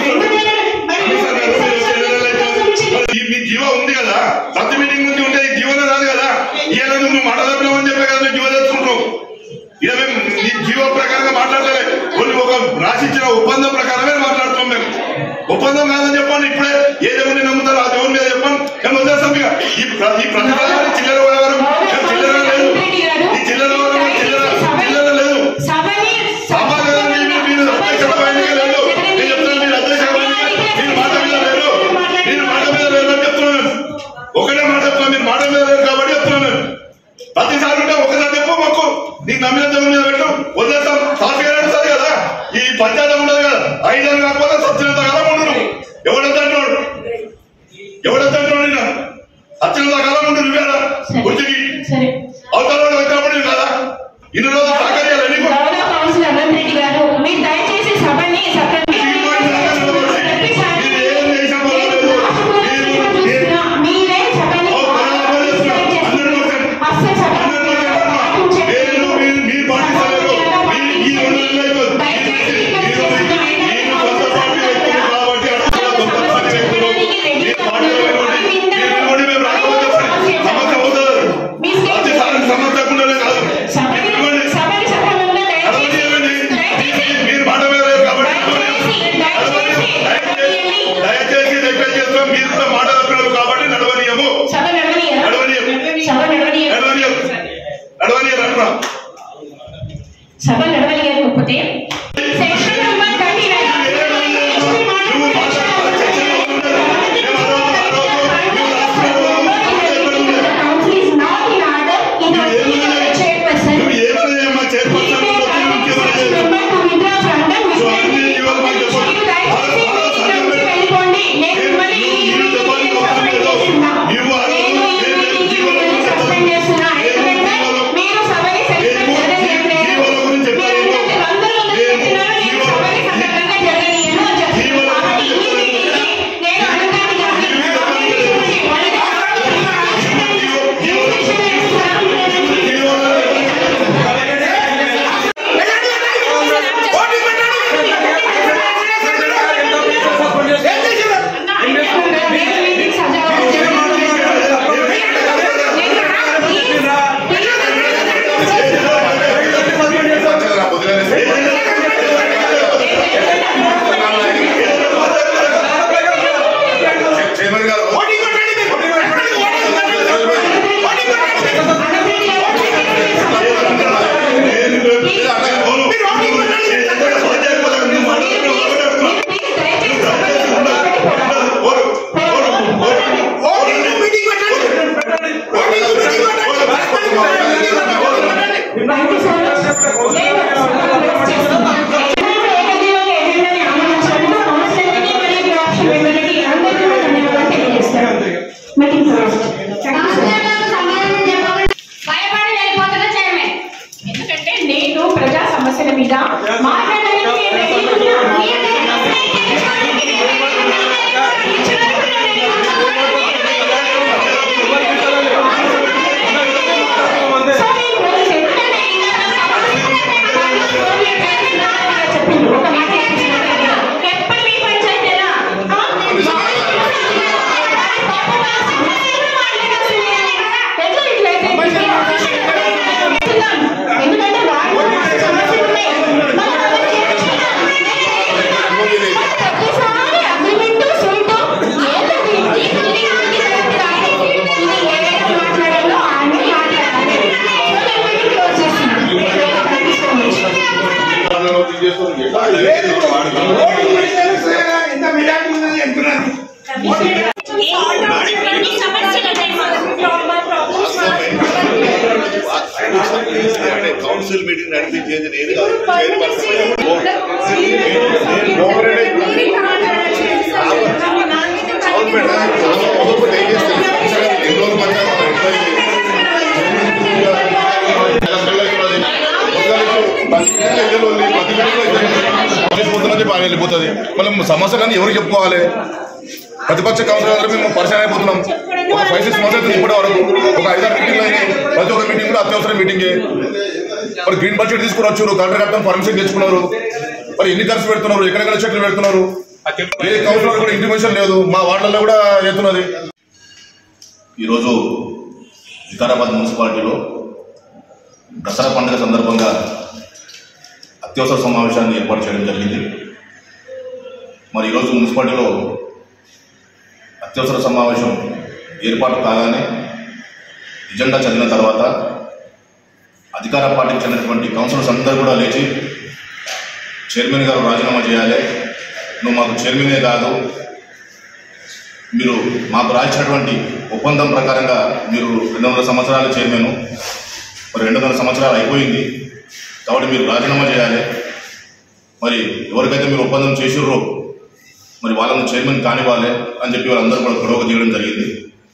ఈ మీ జీవ ఉంది కదా సత్య మీటింగ్ నుంచి ఉంటే ఈ జీవన రాదు కదా ఇవాళ నువ్వు మాట తప్పినామని చెప్పే కదా నువ్వు జీవ తెచ్చుకుంటావు ఇక మేము ఈ జీవ ప్రకారంగా మాట్లాడలే కొన్ని ఒక రాసిచ్చిన ఒప్పందం ప్రకారమే మాట్లాడుతాం మేము ఒప్పందం కాదని చెప్పండి ఇప్పుడే ఏ దేవుని నమ్ముతారో ఆ దేవుని మీద చెప్పండి మేము వదిలేస్తాం ఇక ఈ ప్ర- ఈ ప్రతిపాదన చిల్లర వ్యవహారం మేము చిల్లర లేదు ఈ చిల్లర వ్యవహారం చిల్లర చిల్లర లేదు సమాజంలో మీరు మీరు అధ్యక్ష ఎన్నిక లేదు నేను చెప్తున్నాను మీరు అధ్యక్ష ఎన్నిక మీరు మాట మీద లేరు మీరు మాట మీద లేరు అని చెప్తున్నాను ఒకటే మాట చెప్తున్నాను మీరు మాట మీద లేరు కాబట్టి చెప్తున్నాను ప్రతిసారి ఉంటే ఒకసారి చెప్పు మాకు నీకు నమ్మిన దేవుని మీద పెట్టు వదిలేస్తాం సాఫీగా నడుస్తుంది కదా ఈ పంచాయతీ ఉండదు కదా ఐదు కాకపోతే సత్యనంత కాలం ఉండరు ఎవడంత అంటున్నాడు ఎవడంత అంటున్నాడు ఈయన? సత్యనంత కాలం ఉండరు నువ్వేనా గుర్తుకి సరే అవతల వాడు వచ్చినప్పుడు ఇది కదా ఇన్ని రోజులు సహకర్యాలు నీకు గౌరవ కౌన్సిలర్ అనంత్ రెడ్డి గారు మీరు దయచేసి సభని మీరే సభని అస్సలు సభని సభలో మీరు మాట మీద లేరు కాబట్టి దయచేసి రిక్వెస్ట్ చేస్తున్నాం మీరు కూడా మాట తప్పినారు కాబట్టి నడవనీయము సభ నడవనీయరా? నడవనీయం సభ నడవనీయరా? నడవనీయం నడవనీయం అంటున్నా సభ నడవలేకపోతే section number thirty council is not in order in chairperson నువ్వు ఏమైనా చేయమ్మా chairperson member to withdraw from the వెళ్ళిపోండి నేను మిమ్మల్ని ఈ మీటింగ్ సస్పెండ్ చేస్తున్నా ఎందుకంటే మీరు సభని సరిగ్గా జరగలేదు మీరు అందరూ చెప్తున్నారు నేను సభని సక్రమంగా జరగనీయను అని చెప్తున్నారు కాబట్టి ఈ మీటింగ్కి నేను అనగానే కానీ చైర్మన్ గారు భయపడి వెళ్ళిపోతుందా చైర్మన్ ఎందుకంటే నేను ప్రజా సమస్యల మీద మాట్లాడడానికి నేను రెడీగా ఉన్నా. మీరే నిర్ణయించుకోవడానికి నేను రెడీగా ఉన్నా. ఇచ్చినందుకు నేను రెడీగా ఉన్నా. సో నడిపించేది నేను కాదు. ఇప్పుడు పర్మనెంట్ నేను కోఆపరేట్ అవును మేడం ఒక్కొక్కటి ఏం చేస్తాను ఎన్ని రోజులు పట్టాలి బాగా వెళ్ళిపోతుంది మనం సమస్య కానీ ఎవరు చెప్పుకోవాలి ప్రతిపక్ష కౌన్సిలర్ మేము పరిచయం అయిపోతున్నాం ఒక ఫైవ్ సిక్స్ మంత్స్ అయితే ఇప్పటి వరకు ఒక ఐదారు మీటింగ్లు అయినాయి ప్రతి ఒక్క మీటింగ్ కూడా అత్యవసర మీటింగే మరి గ్రీన్ బడ్జెట్ తీసుకుని వచ్చారు కలెక్టర్ కట్టడం పర్మిషన్ తెచ్చుకున్నారు మరి ఎన్ని ఖర్చు పెడుతున్నారు ఎక్కడెక్కడ చెట్లు పెడుతున్నారు ఏ కౌన్సిలర్ కూడా ఇంటిమేషన్ లేదు మా వార్డులలో కూడా చేస్తున్నది ఈరోజు వికారాబాద్ మున్సిపాలిటీలో దసరా పండుగ సందర్భంగా అత్యవసర సమావేశాన్ని ఏర్పాటు చేయడం జరిగింది మరి ఈరోజు మున్సిపాలిటీలో అత్యవసర సమావేశం ఏర్పాటు కాగానే ఎజెండా చదివిన తర్వాత అధికార పార్టీకి చెందినటువంటి కౌన్సిలర్స్ అందరూ కూడా లేచి చైర్మన్ గారు రాజీనామా చేయాలి నువ్వు మాకు చైర్మనే కాదు మీరు మాకు రాసినటువంటి ఒప్పందం ప్రకారంగా మీరు రెండు వందల సంవత్సరాల చైర్మన్ మరి రెండు వందల సంవత్సరాలు అయిపోయింది కాబట్టి మీరు రాజీనామా చేయాలి మరి ఎవరికైతే మీరు ఒప్పందం చేసిర్రో మరి వాళ్ళని చైర్మన్ కానివ్వాలి అని చెప్పి వాళ్ళందరూ కూడా గొడవ దిగడం జరిగింది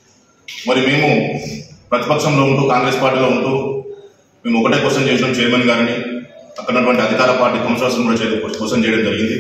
మరి మేము ప్రతిపక్షంలో ఉంటూ కాంగ్రెస్ పార్టీలో ఉంటూ మేము ఒకటే క్వశ్చన్ చేసినాం చైర్మన్ గారిని అక్కడ ఉన్నటువంటి అధికార పార్టీ కౌన్సిలర్స్ కూడా చే- క్వశ్చన్ చేయడం జరిగింది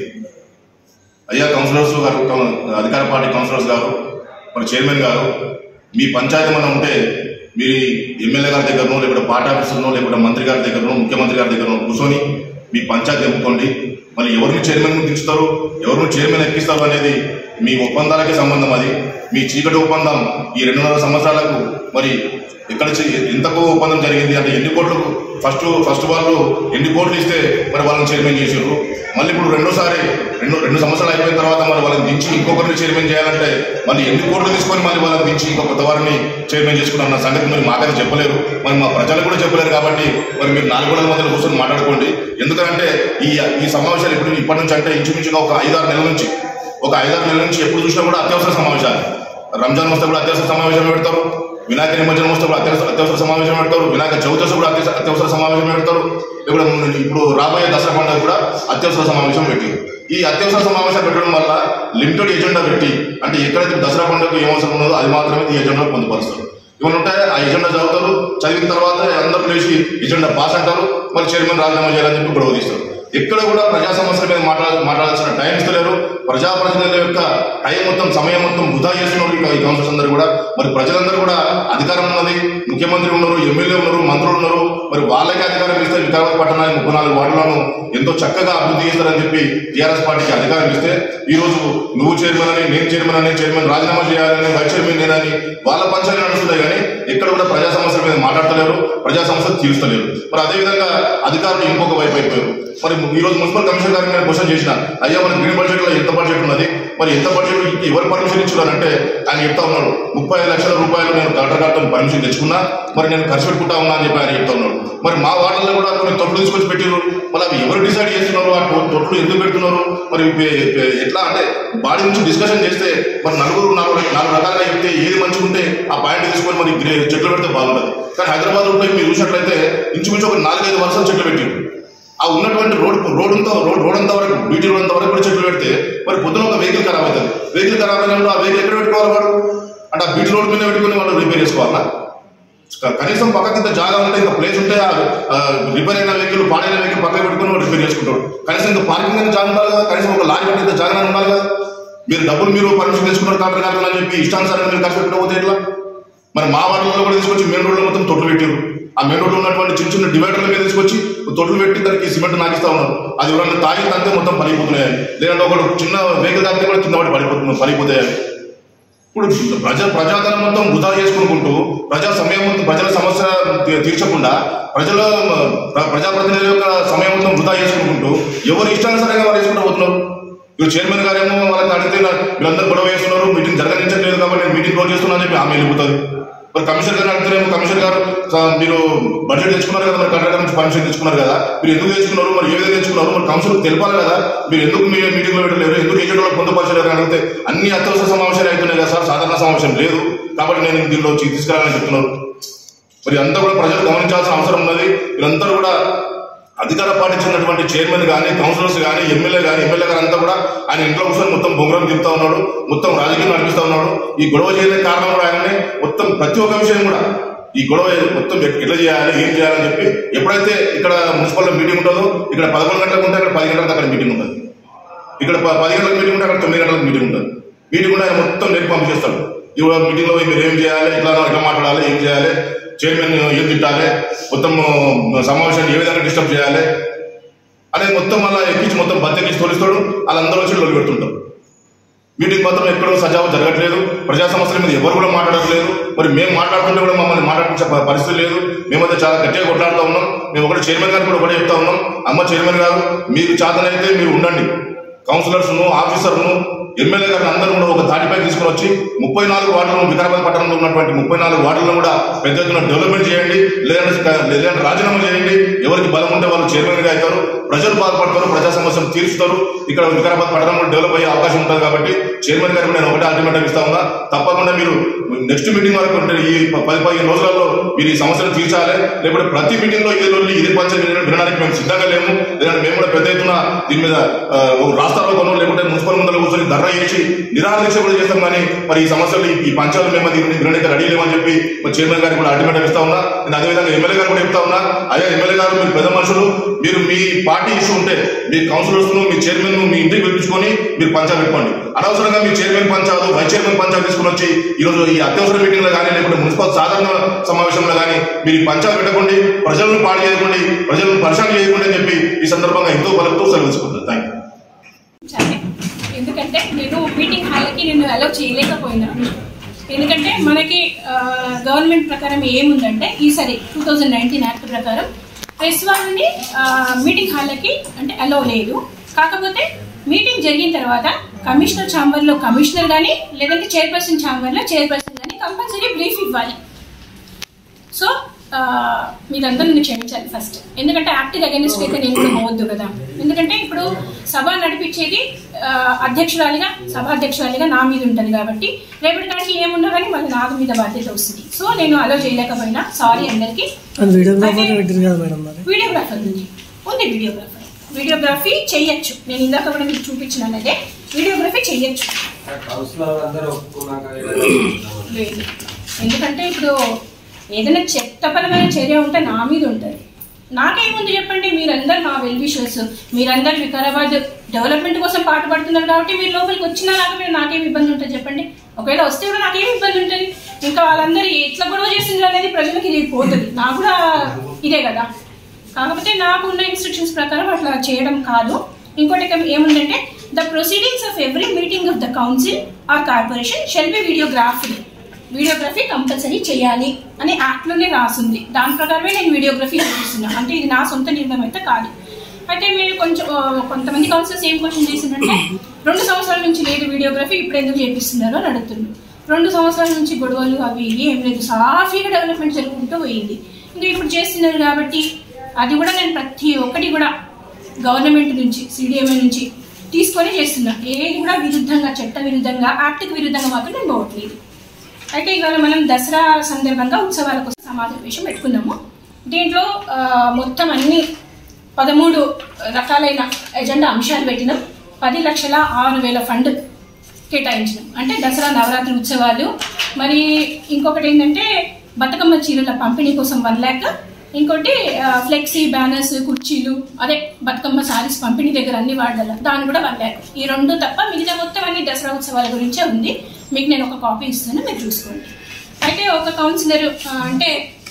అయ్యా కౌన్సిలర్స్ గారు కౌ- అధికార పార్టీ కౌన్సిలర్స్ గారు మరి చైర్మన్ గారు మీ పంచాయతీ మనం ఉంటే మీ ఎమ్మెల్యే గారి దగ్గరనో లేకపోతే పార్టీ ఆఫీసర్నో లేకపోతే మంత్రి గారి దగ్గరనో ముఖ్యమంత్రి గారి దగ్గరనో కూర్చొని మీ పంచాయతీ ఎప్పుకోండి మరి ఎవరిని చైర్మన్ దించుతారు ఎవరిని చైర్మన్ ఎక్కిస్తారు అనేది మీ ఒప్పందాలకే సంబంధం అది మీ చీకటి ఒప్పందం ఈ రెండున్నర సంవత్సరాలకు మరి ఎక్కడ చే- ఎంతకు ఒప్పందం జరిగింది అంటే ఎన్ని కోట్లకు ఫస్ట్ ఫస్ట్ వాళ్ళు ఎన్ని కోట్లు ఇస్తే మరి వాళ్ళని చైర్మన్ చేసారు మళ్ళీ ఇప్పుడు రెండోసారి రెండు రెండు సంవత్సరాలు అయిపోయిన తర్వాత మరి వాళ్ళని దించి ఇంకొకరిని చైర్మన్ చేయాలంటే మళ్ళీ ఎన్ని కోట్లు తీసుకొని మళ్ళీ వాళ్ళని దించి ఇంకో కొత్త వారిని చైర్మన్ చేసుకున్న సంగతి మీరు మాకైతే చెప్పలేరు మరి మా ప్రజలు కూడా చెప్పలేరు కాబట్టి మరి మీరు నాలుగు గోడల మధ్యలో కూర్చొని మాట్లాడుకోండి ఎందుకంటే ఈ ఈ సమావేశాలు ఇప్పుడు ఇప్పటి నుంచి అంటే ఇంచుమించుగా ఒక ఐదారు నెలల నుంచి ఒక ఐదారు నెలల నుంచి ఎప్పుడు చూసినా కూడా అత్యవసర సమావేశాలు రంజాన్ వస్తే కూడా అత్యవసర సమావేశం పెడతారు వినాయక నిమజ్జనం వస్తే కూడా అత్యవసర అత్యవసర సమావేశం పెడతారు వినాయక చవితి వస్తే కూడా అత్యవసర అత్యవసర సమావేశం పెడతారు ఇప్పుడు ఇప్పుడు రాబోయే దసరా పండుగ కూడా అత్యవసర సమావేశం పెట్టి ఈ అత్యవసర సమావేశం పెట్టడం వల్ల లిమిటెడ్ ఎజెండా పెట్టి అంటే ఎక్కడైతే దసరా పండుగ ఏం అవసరం ఉన్నదో అది మాత్రమే ఈ ఎజెండా పొందుపరుస్తారు ఇవన్నీ ఉంటాయి ఆ ఎజెండా చదువుతారు చదివిన తర్వాత అందరూ లేచి ఎజెండా పాస్ అంటారు మరి చైర్మన్ రాజీనామా చేయాలని చెప్పి గొడవ తీస్తారు ఎక్కడ కూడా ప్రజా సమస్యల మీద మాట్లాడ మాట్లాడాల్సిన టైం ఇస్తలేరు ప్రజాప్రతినిధుల యొక్క టైం మొత్తం సమయం మొత్తం వృధా చేస్తున్నారు ఈ కౌన్సిల్స్ అందరూ కూడా మరి ప్రజలందరూ కూడా అధికారం ఉన్నది ముఖ్యమంత్రి ఉన్నారు ఎమ్మెల్యే ఉన్నారు మంత్రులు ఉన్నారు మరి వాళ్ళకే అధికారం ఇస్తే వికారాబాద్ పట్టణానికి ముప్పై నాలుగు వార్డులను ఎంతో చక్కగా అభివృద్ధి చేస్తారని చెప్పి టీఆర్ఎస్ పార్టీకి అధికారం ఇస్తే ఈ రోజు నువ్వు చైర్మన్ అని నేను చైర్మన్ అని చైర్మన్ రాజీనామా చేయాలని వైస్ చైర్మన్ నేనని వాళ్ళ పంచాయతీ నడుస్తున్నాయి కానీ ఎక్కడ కూడా ప్రజా సమస్యల మీద మాట్లాడతలేరు ప్రజా సమస్యలు తీరుస్తలేరు మరి అదేవిధంగా అధికారులు ఇంకొక వైపు అయిపోయారు మరి ఈ రోజు మున్సిపల్ కమిషనర్ గారిని నేను క్వశ్చన్ చేసిన అయ్యా మన గ్రీన్ బడ్జెట్ లో ఎంత బడ్జెట్ ఉన్నది మరి ఎంత బడ్జెట్ ఎవరు పర్మిషన్ ఇచ్చున్నారంటే ఆయన చెప్తా ఉన్నాడు ముప్పై ఐదు లక్షల రూపాయలు నేను కలెక్టర్ గారితో పర్మిషన్ తెచ్చుకున్నా మరి నేను ఖర్చు పెట్టుకుంటా ఉన్నా అని చెప్పి ఆయన చెప్తా ఉన్నాడు మరి మా వార్డుల్లో కూడా కొన్ని తొట్లు తీసుకొచ్చి పెట్టారు మరి అవి ఎవరు డిసైడ్ చేస్తున్నారు ఆ తొ- తొట్లు ఎందుకు పెడుతున్నారు మరి పే- పే- ఎట్లా అంటే బాడీ నుంచి డిస్కషన్ చేస్తే మరి నలుగురు నాలుగు నాలుగు రకాలుగా చెప్తే ఏది మంచిగా ఉంటే ఆ పాయింట్ తీసుకొని మరి గ్రే- చెట్లు పెడితే బాగుంటుంది కానీ హైదరాబాద్ లో మీరు చూసినట్లయితే ఇంచుమించు ఒక నాలుగైదు వర్షాలు చెట్లు పెట్టారు ఆ ఉన్నటువంటి రోడ్ రోడ్ అంతా రోడ్ రోడ్ అంతా వరకు బీటీ రోడ్ అంతా వరకు కూడా చెట్లు పెడితే మరి పొద్దున ఒక వెహికల్ ఖరాబ్ అవుతుంది వెహికల్ ఖరాబ్ అయినప్పుడు ఆ వెహికల్ ఎక్కడ పెట్టుకోవాలి వాడు అంటే ఆ బీటీ రోడ్ మీద పెట్టుకుని వాళ్ళు రిపేర్ చేసుకోవాలా క- కనీసం పక్కకి ఇంత జాగా ఉంటే ఇంకా ప్లేస్ ఉంటే ఆ రిపేర్ అయిన వెహికల్ పాడైన వెహికల్ పక్కన పెట్టుకుని వాడు రిపేర్ చేసుకుంటాడు కనీసం ఇంకా పార్కింగ్ అయిన జాగా ఉండాలి కదా కనీసం ఒక లారీ పెట్టిన జాగా ఉండాలి కదా మీరు డబ్బులు మీరు పర్మిషన్ తెచ్చుకున్నారు కాంట్రాక్ట్ కాదు అని చెప్పి ఇష్టానుసారంగా మీరు ఖర్చు పెట్టకపోతే ఎట్లా మరి మా వార్డులలో కూడా తీసుకొచ్చి మెయిన్ రోడ్లో మొత్తం తొట్లు పెట్టారు ఆ మెయిన్ రోడ్లో ఉన్నటువంటి చిన్న చిన్న డివైడర్ల మీద తీసుకొచ్చి తొట్లు పెట్టి దానికి సిమెంట్ నాకిస్తా ఉన్నారు అది ఎవరన్నా తాగి తంతే మొత్తం పడిపోతున్నాయి లేదంటే ఒకడు చిన్న వెహికల్ తాగితే కూడా కింద పడి పడిపోతున్నాయి పడిపోతాయి ఇప్పుడు ప్రజా ప్రజాధనం మొత్తం వృధా చేసుకుంటూ ప్రజా సమయం మొత్తం ప్రజల సమస్య తీ- తీర్చకుండా ప్రజల ప్ర- ప్రజాప్రతినిధుల యొక్క సమయం మొత్తం వృధా చేసుకుంటూ ఎవరు ఇష్టానుసారంగా వారు చేసుకుంటూ పోతున్నారు ఇప్పుడు చైర్మన్ గారేమో వాళ్ళకి అడిగితే నా- వీళ్ళందరూ గొడవ చేస్తున్నారు మీటింగ్ జరగనించట్లేదు కాబట్టి నేను మీటింగ్ క్లోజ్ చేస్తున్నా అని చెప్పి ఆమె వెళ్ళిపోతుంది మరి కమిషనర్ గారు అడుగుతారేమో కమిషనర్ గారు "సార్, మీరు బడ్జెట్ తెచ్చుకున్నారు కదా మరి కలెక్టర్ గారి నుంచి పర్మిషన్ తెచ్చుకున్నారు కదా మీరు ఎందుకు తెచ్చుకున్నారు మరి ఏ విధంగా తెచ్చుకున్నారు మరి కౌన్సిల్ తెలపాలి కదా మీరు ఎందుకు మీ మీటింగ్ లో పెట్టలేరు ఎందుకు ఏజెంట్ లో పొందుపరచలేరు అని అడిగితే అన్ని అత్యవసర సమావేశాలు అవుతున్నాయి కదా సార్ సాధారణ సమావేశం లేదు కాబట్టి నేను దీనిలో చీ- తీసుకురావాలని చెప్తున్నారు మరి అంతా కూడా ప్రజలు గమనించాల్సిన అవసరం ఉన్నది వీళ్ళందరూ కూడా అధికార పార్టీ చెందినటువంటి చైర్మన్ కానీ కౌన్సిలర్స్ కానీ ఎమ్మెల్యే కానీ ఎమ్మెల్యే గారు అంతా కూడా ఆయన ఇంట్లో కూర్చొని మొత్తం బొంగరం తిప్పుతా ఉన్నాడు మొత్తం రాజకీయం నడిపిస్తా ఉన్నాడు ఈ గొడవ చేయడానికి కారణం కూడా ఆయననే మొత్తం ప్రతి ఒక్క విషయం కూడా ఈ గొడవ మొత్తం ఎట్- ఎట్లా చేయాలి ఏం చేయాలని చెప్పి ఎప్పుడైతే ఇక్కడ మున్సిపల్ మీటింగ్ ఉంటుందో ఇక్కడ పదకొండు గంటలకు ఉంటే అక్కడ పది గంటలకు అక్కడ మీటింగ్ ఉంటుంది ఇక్కడ ప- పది గంటలకు మీటింగ్ ఉంటే అక్కడ తొమ్మిది గంటలకు మీటింగ్ ఉంటుంది మీటింగ్ కూడా ఆయన మొత్తం నేర్పి పంపించేస్తాడు ఇవాళ మీటింగ్ లో మీరు ఏం చేయాలి ఇట్లా ఎట్లా మాట్లాడాలి ఏం చేయాలి చైర్మన్ ఏం తిట్టాలి మొత్తం సమావేశాన్ని ఏ విధంగా డిస్టర్బ్ చేయాలి అనేది మొత్తం మళ్ళీ ఎక్కించి మొత్తం బద్దెక్కించి తోలిస్తాడు వాళ్ళందరూ వచ్చి లొల్లి పెడుతుంటారు మీటింగ్ మాత్రం ఎక్కడో సజావు జరగట్లేదు ప్రజా సమస్యల మీద ఎవరు కూడా మాట్లాడట్లేదు మరి మేము మాట్లాడుతుంటే కూడా మమ్మల్ని మాట్లాడించే ప- పరిస్థితి లేదు మేమైతే చాలా గట్టిగా కొట్లాడుతూ ఉన్నాం మేము ఒకటి చైర్మన్ గారు కూడా ఒకటే చెప్తా ఉన్నాం అమ్మ చైర్మన్ గారు మీకు చేతనైతే మీరు ఉండండి కౌన్సిలర్స్ ను ఆఫీసర్ ను ఎమ్మెల్యే గారిని అందరూ కూడా ఒక తాటిపై తీసుకుని వచ్చి ముప్పై నాలుగు వార్డులను వికారాబాద్ పట్టణంలో ఉన్నటువంటి ముప్పై నాలుగు వార్డులను కూడా పెద్ద ఎత్తున డెవలప్మెంట్ చేయండి లేదంటే లేదంటే రాజీనామా చేయండి ఎవరికి బలం ఉంటే వాళ్ళు చైర్మన్ గా అవుతారు ప్రజలు బాధపడతారు ప్రజా సమస్యలు తీర్చుతారు ఇక్కడ వికారాబాద్ పట్టణంలో డెవలప్ అయ్యే అవకాశం ఉంటుంది కాబట్టి చైర్మన్ గారికి నేను ఒకటే అల్టిమేటం ఇస్తా ఉన్నా తప్పకుండా మీరు నెక్స్ట్ మీటింగ్ వరకు ఉంటే ఈ ప- పది పదిహేను రోజులలో మీరు ఈ సమస్యను తీర్చాలి లేకపోతే ప్రతి మీటింగ్ లో ఇదే రోజులు ఇదే పంచాయతీ వినడానికి- వినడానికి మేము సిద్ధంగా లేము లేదంటే మేము కూడా పెద్ద ఎత్తున దీని మీద ఆ, రాష్ట్రాల్లో కొను లేకుంటే మున్సిపల్ ముందర కూర్చొని ధర్నా చేసి నిరాహార దీక్ష కూడా చేస్తాం కానీ మరి ఈ సమస్యలు ఈ- ఈ పంచాయతీ మేము దీన్ని వినడానికి రెడీ లేమని చెప్పి మరి చైర్మన్ గారికి కూడా అల్టిమేటం ఇస్తా ఉన్నా నేను అదేవిధంగా ఎమ్మెల్యే గారు కూడా చెప్తా ఉన్నా అయ్యా ఎమ్మెల్యే గారు మీరు పెద్ద మనుషులు మీరు మీ పార్టీ ఇష్యూ ఉంటే మీ కౌన్సిలర్స్ ను మీ చైర్మన్ ను మీ ఇంటికి పిలిపించుకొని మీరు పంచాయతీ పెట్టుకోండి అనవసరంగా మీ chairman panchayat vice chairman panchayat తీసుకుని వచ్చి ఈ రోజు ఈ అత్యవసర మీటింగ్ లో కానీ లేకుంటే మున్సిపల్ సాధారణ సమావేశంలో కానీ మీరు ఈ పంచాయతీ పెట్టకండి ప్రజలను పాడు చేయకండి ప్రజలను పరిశాన్ చేయకండి అని చెప్పి ఈ సందర్భంగా ఎంతో బలంతో సెలవుకుంటారు థ్యాంక్ యూ సరే ఎందుకంటే నేను మీటింగ్ హాల్కి నేను అలౌ చేయలేకపోయినా ఎందుకంటే మనకి ఆ, గవర్నమెంట్ ప్రకారం ఏముందంటే ఈసారి టూ థౌజండ్ నైన్టీన్ యాక్ట్ ప్రకారం ప్రెస్ వాళ్ళని ఆ, మీటింగ్ హాల్కి అంటే అలౌ లేదు కాకపోతే మీటింగ్ జరిగిన తర్వాత కమిషనర్ ఛాంబర్లో కమిషనర్ కానీ లేదంటే చైర్పర్సన్ ఛాంబర్లో చైర్పర్సన్ కానీ కంపల్సరీ బ్రీఫ్ ఇవ్వాలి సో ఆ, మీరందరూ నన్ను క్షమించాలి ఫస్ట్ ఎందుకంటే యాక్టివ్ అగెనిస్ట్ అయితే నేను కూడా పోవద్దు కదా ఎందుకంటే ఇప్పుడు సభ నడిపించేది ఆ, అధ్యక్షురాలిగా సభ అధ్యక్షురాలిగా నా మీద ఉంటుంది కాబట్టి రేపటి నాటికి ఏమున్నా కానీ మళ్ళీ నాకు మీద బాధ్యత వస్తుంది సో నేను అలో చేయలేకపోయినా సారీ అందరికి అది వీడియోగ్రాఫర్ పెట్టారు కదా మేడం మరి వీడియోగ్రాఫర్ ఉంది ఉంది వీడియోగ్రాఫర్ వీడియోగ్రఫీ చెయ్యొచ్చు నేను ఇందాక కూడా మీకు చూపించినాను అదే వీడియోగ్రఫీ చెయ్యొచ్చు లేదు ఎందుకంటే ఇప్పుడు ఏదైనా చట్టపరమైన చర్య ఉంటే నా మీద ఉంటుంది నాకేముంది చెప్పండి మీరందరూ నా వెల్ విషర్స్ మీరందరూ వికారాబాద్ డెవలప్మెంట్ కోసం పాటుపడుతున్నారు కాబట్టి మీరు లోపలికి వచ్చినా నాకు మీరు నాకేం ఇబ్బంది ఉంటుంది చెప్పండి ఒకవేళ వస్తే కూడా నాకేం ఇబ్బంది ఉంటుంది ఇంకా వాళ్ళందరూ ఎట్లా గొడవ చేసిండ్రు అనేది ప్రజలకు ఇది పోతుంది నాకు కూడా ఇదే కదా కాకపోతే నాకు ఉన్న ఇన్స్ట్రక్షన్స్ ప్రకారం అట్లా చేయడం కాదు ఇంకోటి ఇక ఏముందంటే the proceedings of every meeting of the council or corporation shall be videographed videography compulsory చేయాలి అని యాక్ట్లోనే రాసింది దాని ప్రకారమే నేను వీడియోగ్రఫీ చూపిస్తున్నా అంటే ఇది నా సొంత నిర్ణయం అయితే కాదు అయితే మీరు కొంచెం ఆ, కొంతమంది కౌన్సిలర్స్ ఏం క్వశ్చన్ చేసిందంటే రెండు సంవత్సరాల నుంచి లేదు వీడియోగ్రఫీ ఇప్పుడు ఎందుకు చేపిస్తున్నారు అని అడుగుతున్నారు రెండు సంవత్సరాల నుంచి గొడవలు అవి ఇవి ఏం లేదు సాఫీగా డెవలప్మెంట్ జరుగుకుంటూ పోయింది ఇంకా ఇప్పుడు చేస్తున్నారు కాబట్టి అది కూడా నేను ప్రతి ఒక్కటి కూడా గవర్నమెంట్ నుంచి సిడిఎంఏ నుంచి తీసుకొని చేస్తున్నా ఏది కూడా విరుద్ధంగా చట్ట విరుద్ధంగా యాక్ట్కి విరుద్ధంగా మాత్రం నేను పోవట్లేదు అయితే ఇవాళ మనం దసరా సందర్భంగా ఉత్సవాల కోసం సమావేశం పెట్టుకున్నాము దీంట్లో ఆ, మొత్తం అన్ని పదమూడు రకాలైన ఎజెండా అంశాలు పెట్టినాం పది లక్షల ఆరు వేల ఫండ్ కేటాయించినాం అంటే దసరా నవరాత్రి ఉత్సవాలు మరి ఇంకొకటి ఏంటంటే బతుకమ్మ చీరల పంపిణీ కోసం వన్ ల్యాక్ ఇంకోటి ఆ, ఫ్లెక్సీ బ్యానర్స్ కుర్చీలు అదే బతుకమ్మ సారీస్ పంపిణీ దగ్గర అన్ని వాడాల దాని కూడా వన్ ల్యాక్ ఈ రెండు తప్ప మిగతా మొత్తం అన్ని దసరా ఉత్సవాల గురించే ఉంది మీకు నేను ఒక కాపీ ఇస్తాను మీరు చూసుకోండి అయితే ఒక కౌన్సిలర్ ఆ, అంటే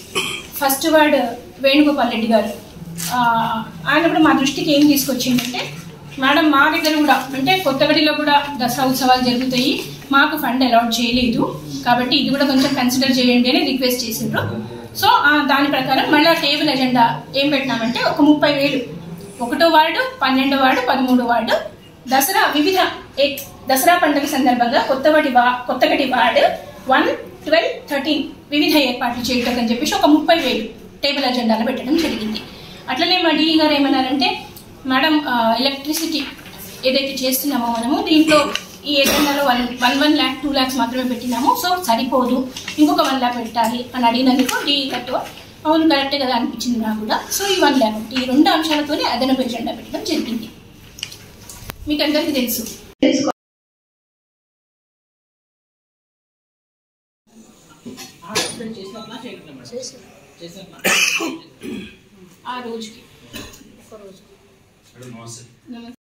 ఫస్ట్ వార్డ్ వేణుగోపాల్ రెడ్డి గారు ఆ, ఆయన కూడా మా దృష్టికి ఏం తీసుకొచ్చిందంటే మేడం మా దగ్గర కూడా అంటే కొత్తగడిలో కూడా దసరా ఉత్సవాలు జరుగుతాయి మాకు ఫండ్ అలాట్ చేయలేదు కాబట్టి ఇది కూడా కొంచెం కన్సిడర్ చేయండి అని రిక్వెస్ట్ చేసిండ్రు సో ఆ, దాని ప్రకారం మళ్ళీ టేబుల్ ఎజెండా ఏం పెట్టినామంటే ఒక ముప్పై వేలు ఒకటో వార్డు పన్నెండో వార్డు పదమూడో వార్డు దసరా వివిధ ఏ- దసరా పండుగ సందర్భంగా కొత్తగడి వా Kothagadi ward one twelve thirteen వివిధ ఏర్పాట్లు చేయటం అని చెప్పేసి ఒక ముప్పై వేలు టేబుల్ అజెండాలో పెట్టడం జరిగింది అట్లనే మా డిఈ గారు ఏమన్నారంటే మేడం ఆ, ఎలక్ట్రిసిటీ ఏదైతే చేస్తున్నామో మనము దీంట్లో ఈ ఏజెండాలో one one one lakh two lakhs మాత్రమే పెట్టినాము సో సరిపోదు ఇంకొక వన్ ల్యాక్ పెట్టాలి అని అడిగినందుకు డిఈ గారితో అవును కరెక్టే కదా అనిపించింది నాకు కూడా సో ఈ వన్ ల్యాక్ ఈ రెండు అంశాలతోనే అదనపు ఎజెండా పెట్టడం జరిగింది మీకు అందరికీ తెలుసు ఆ రోజుకి నమస్తే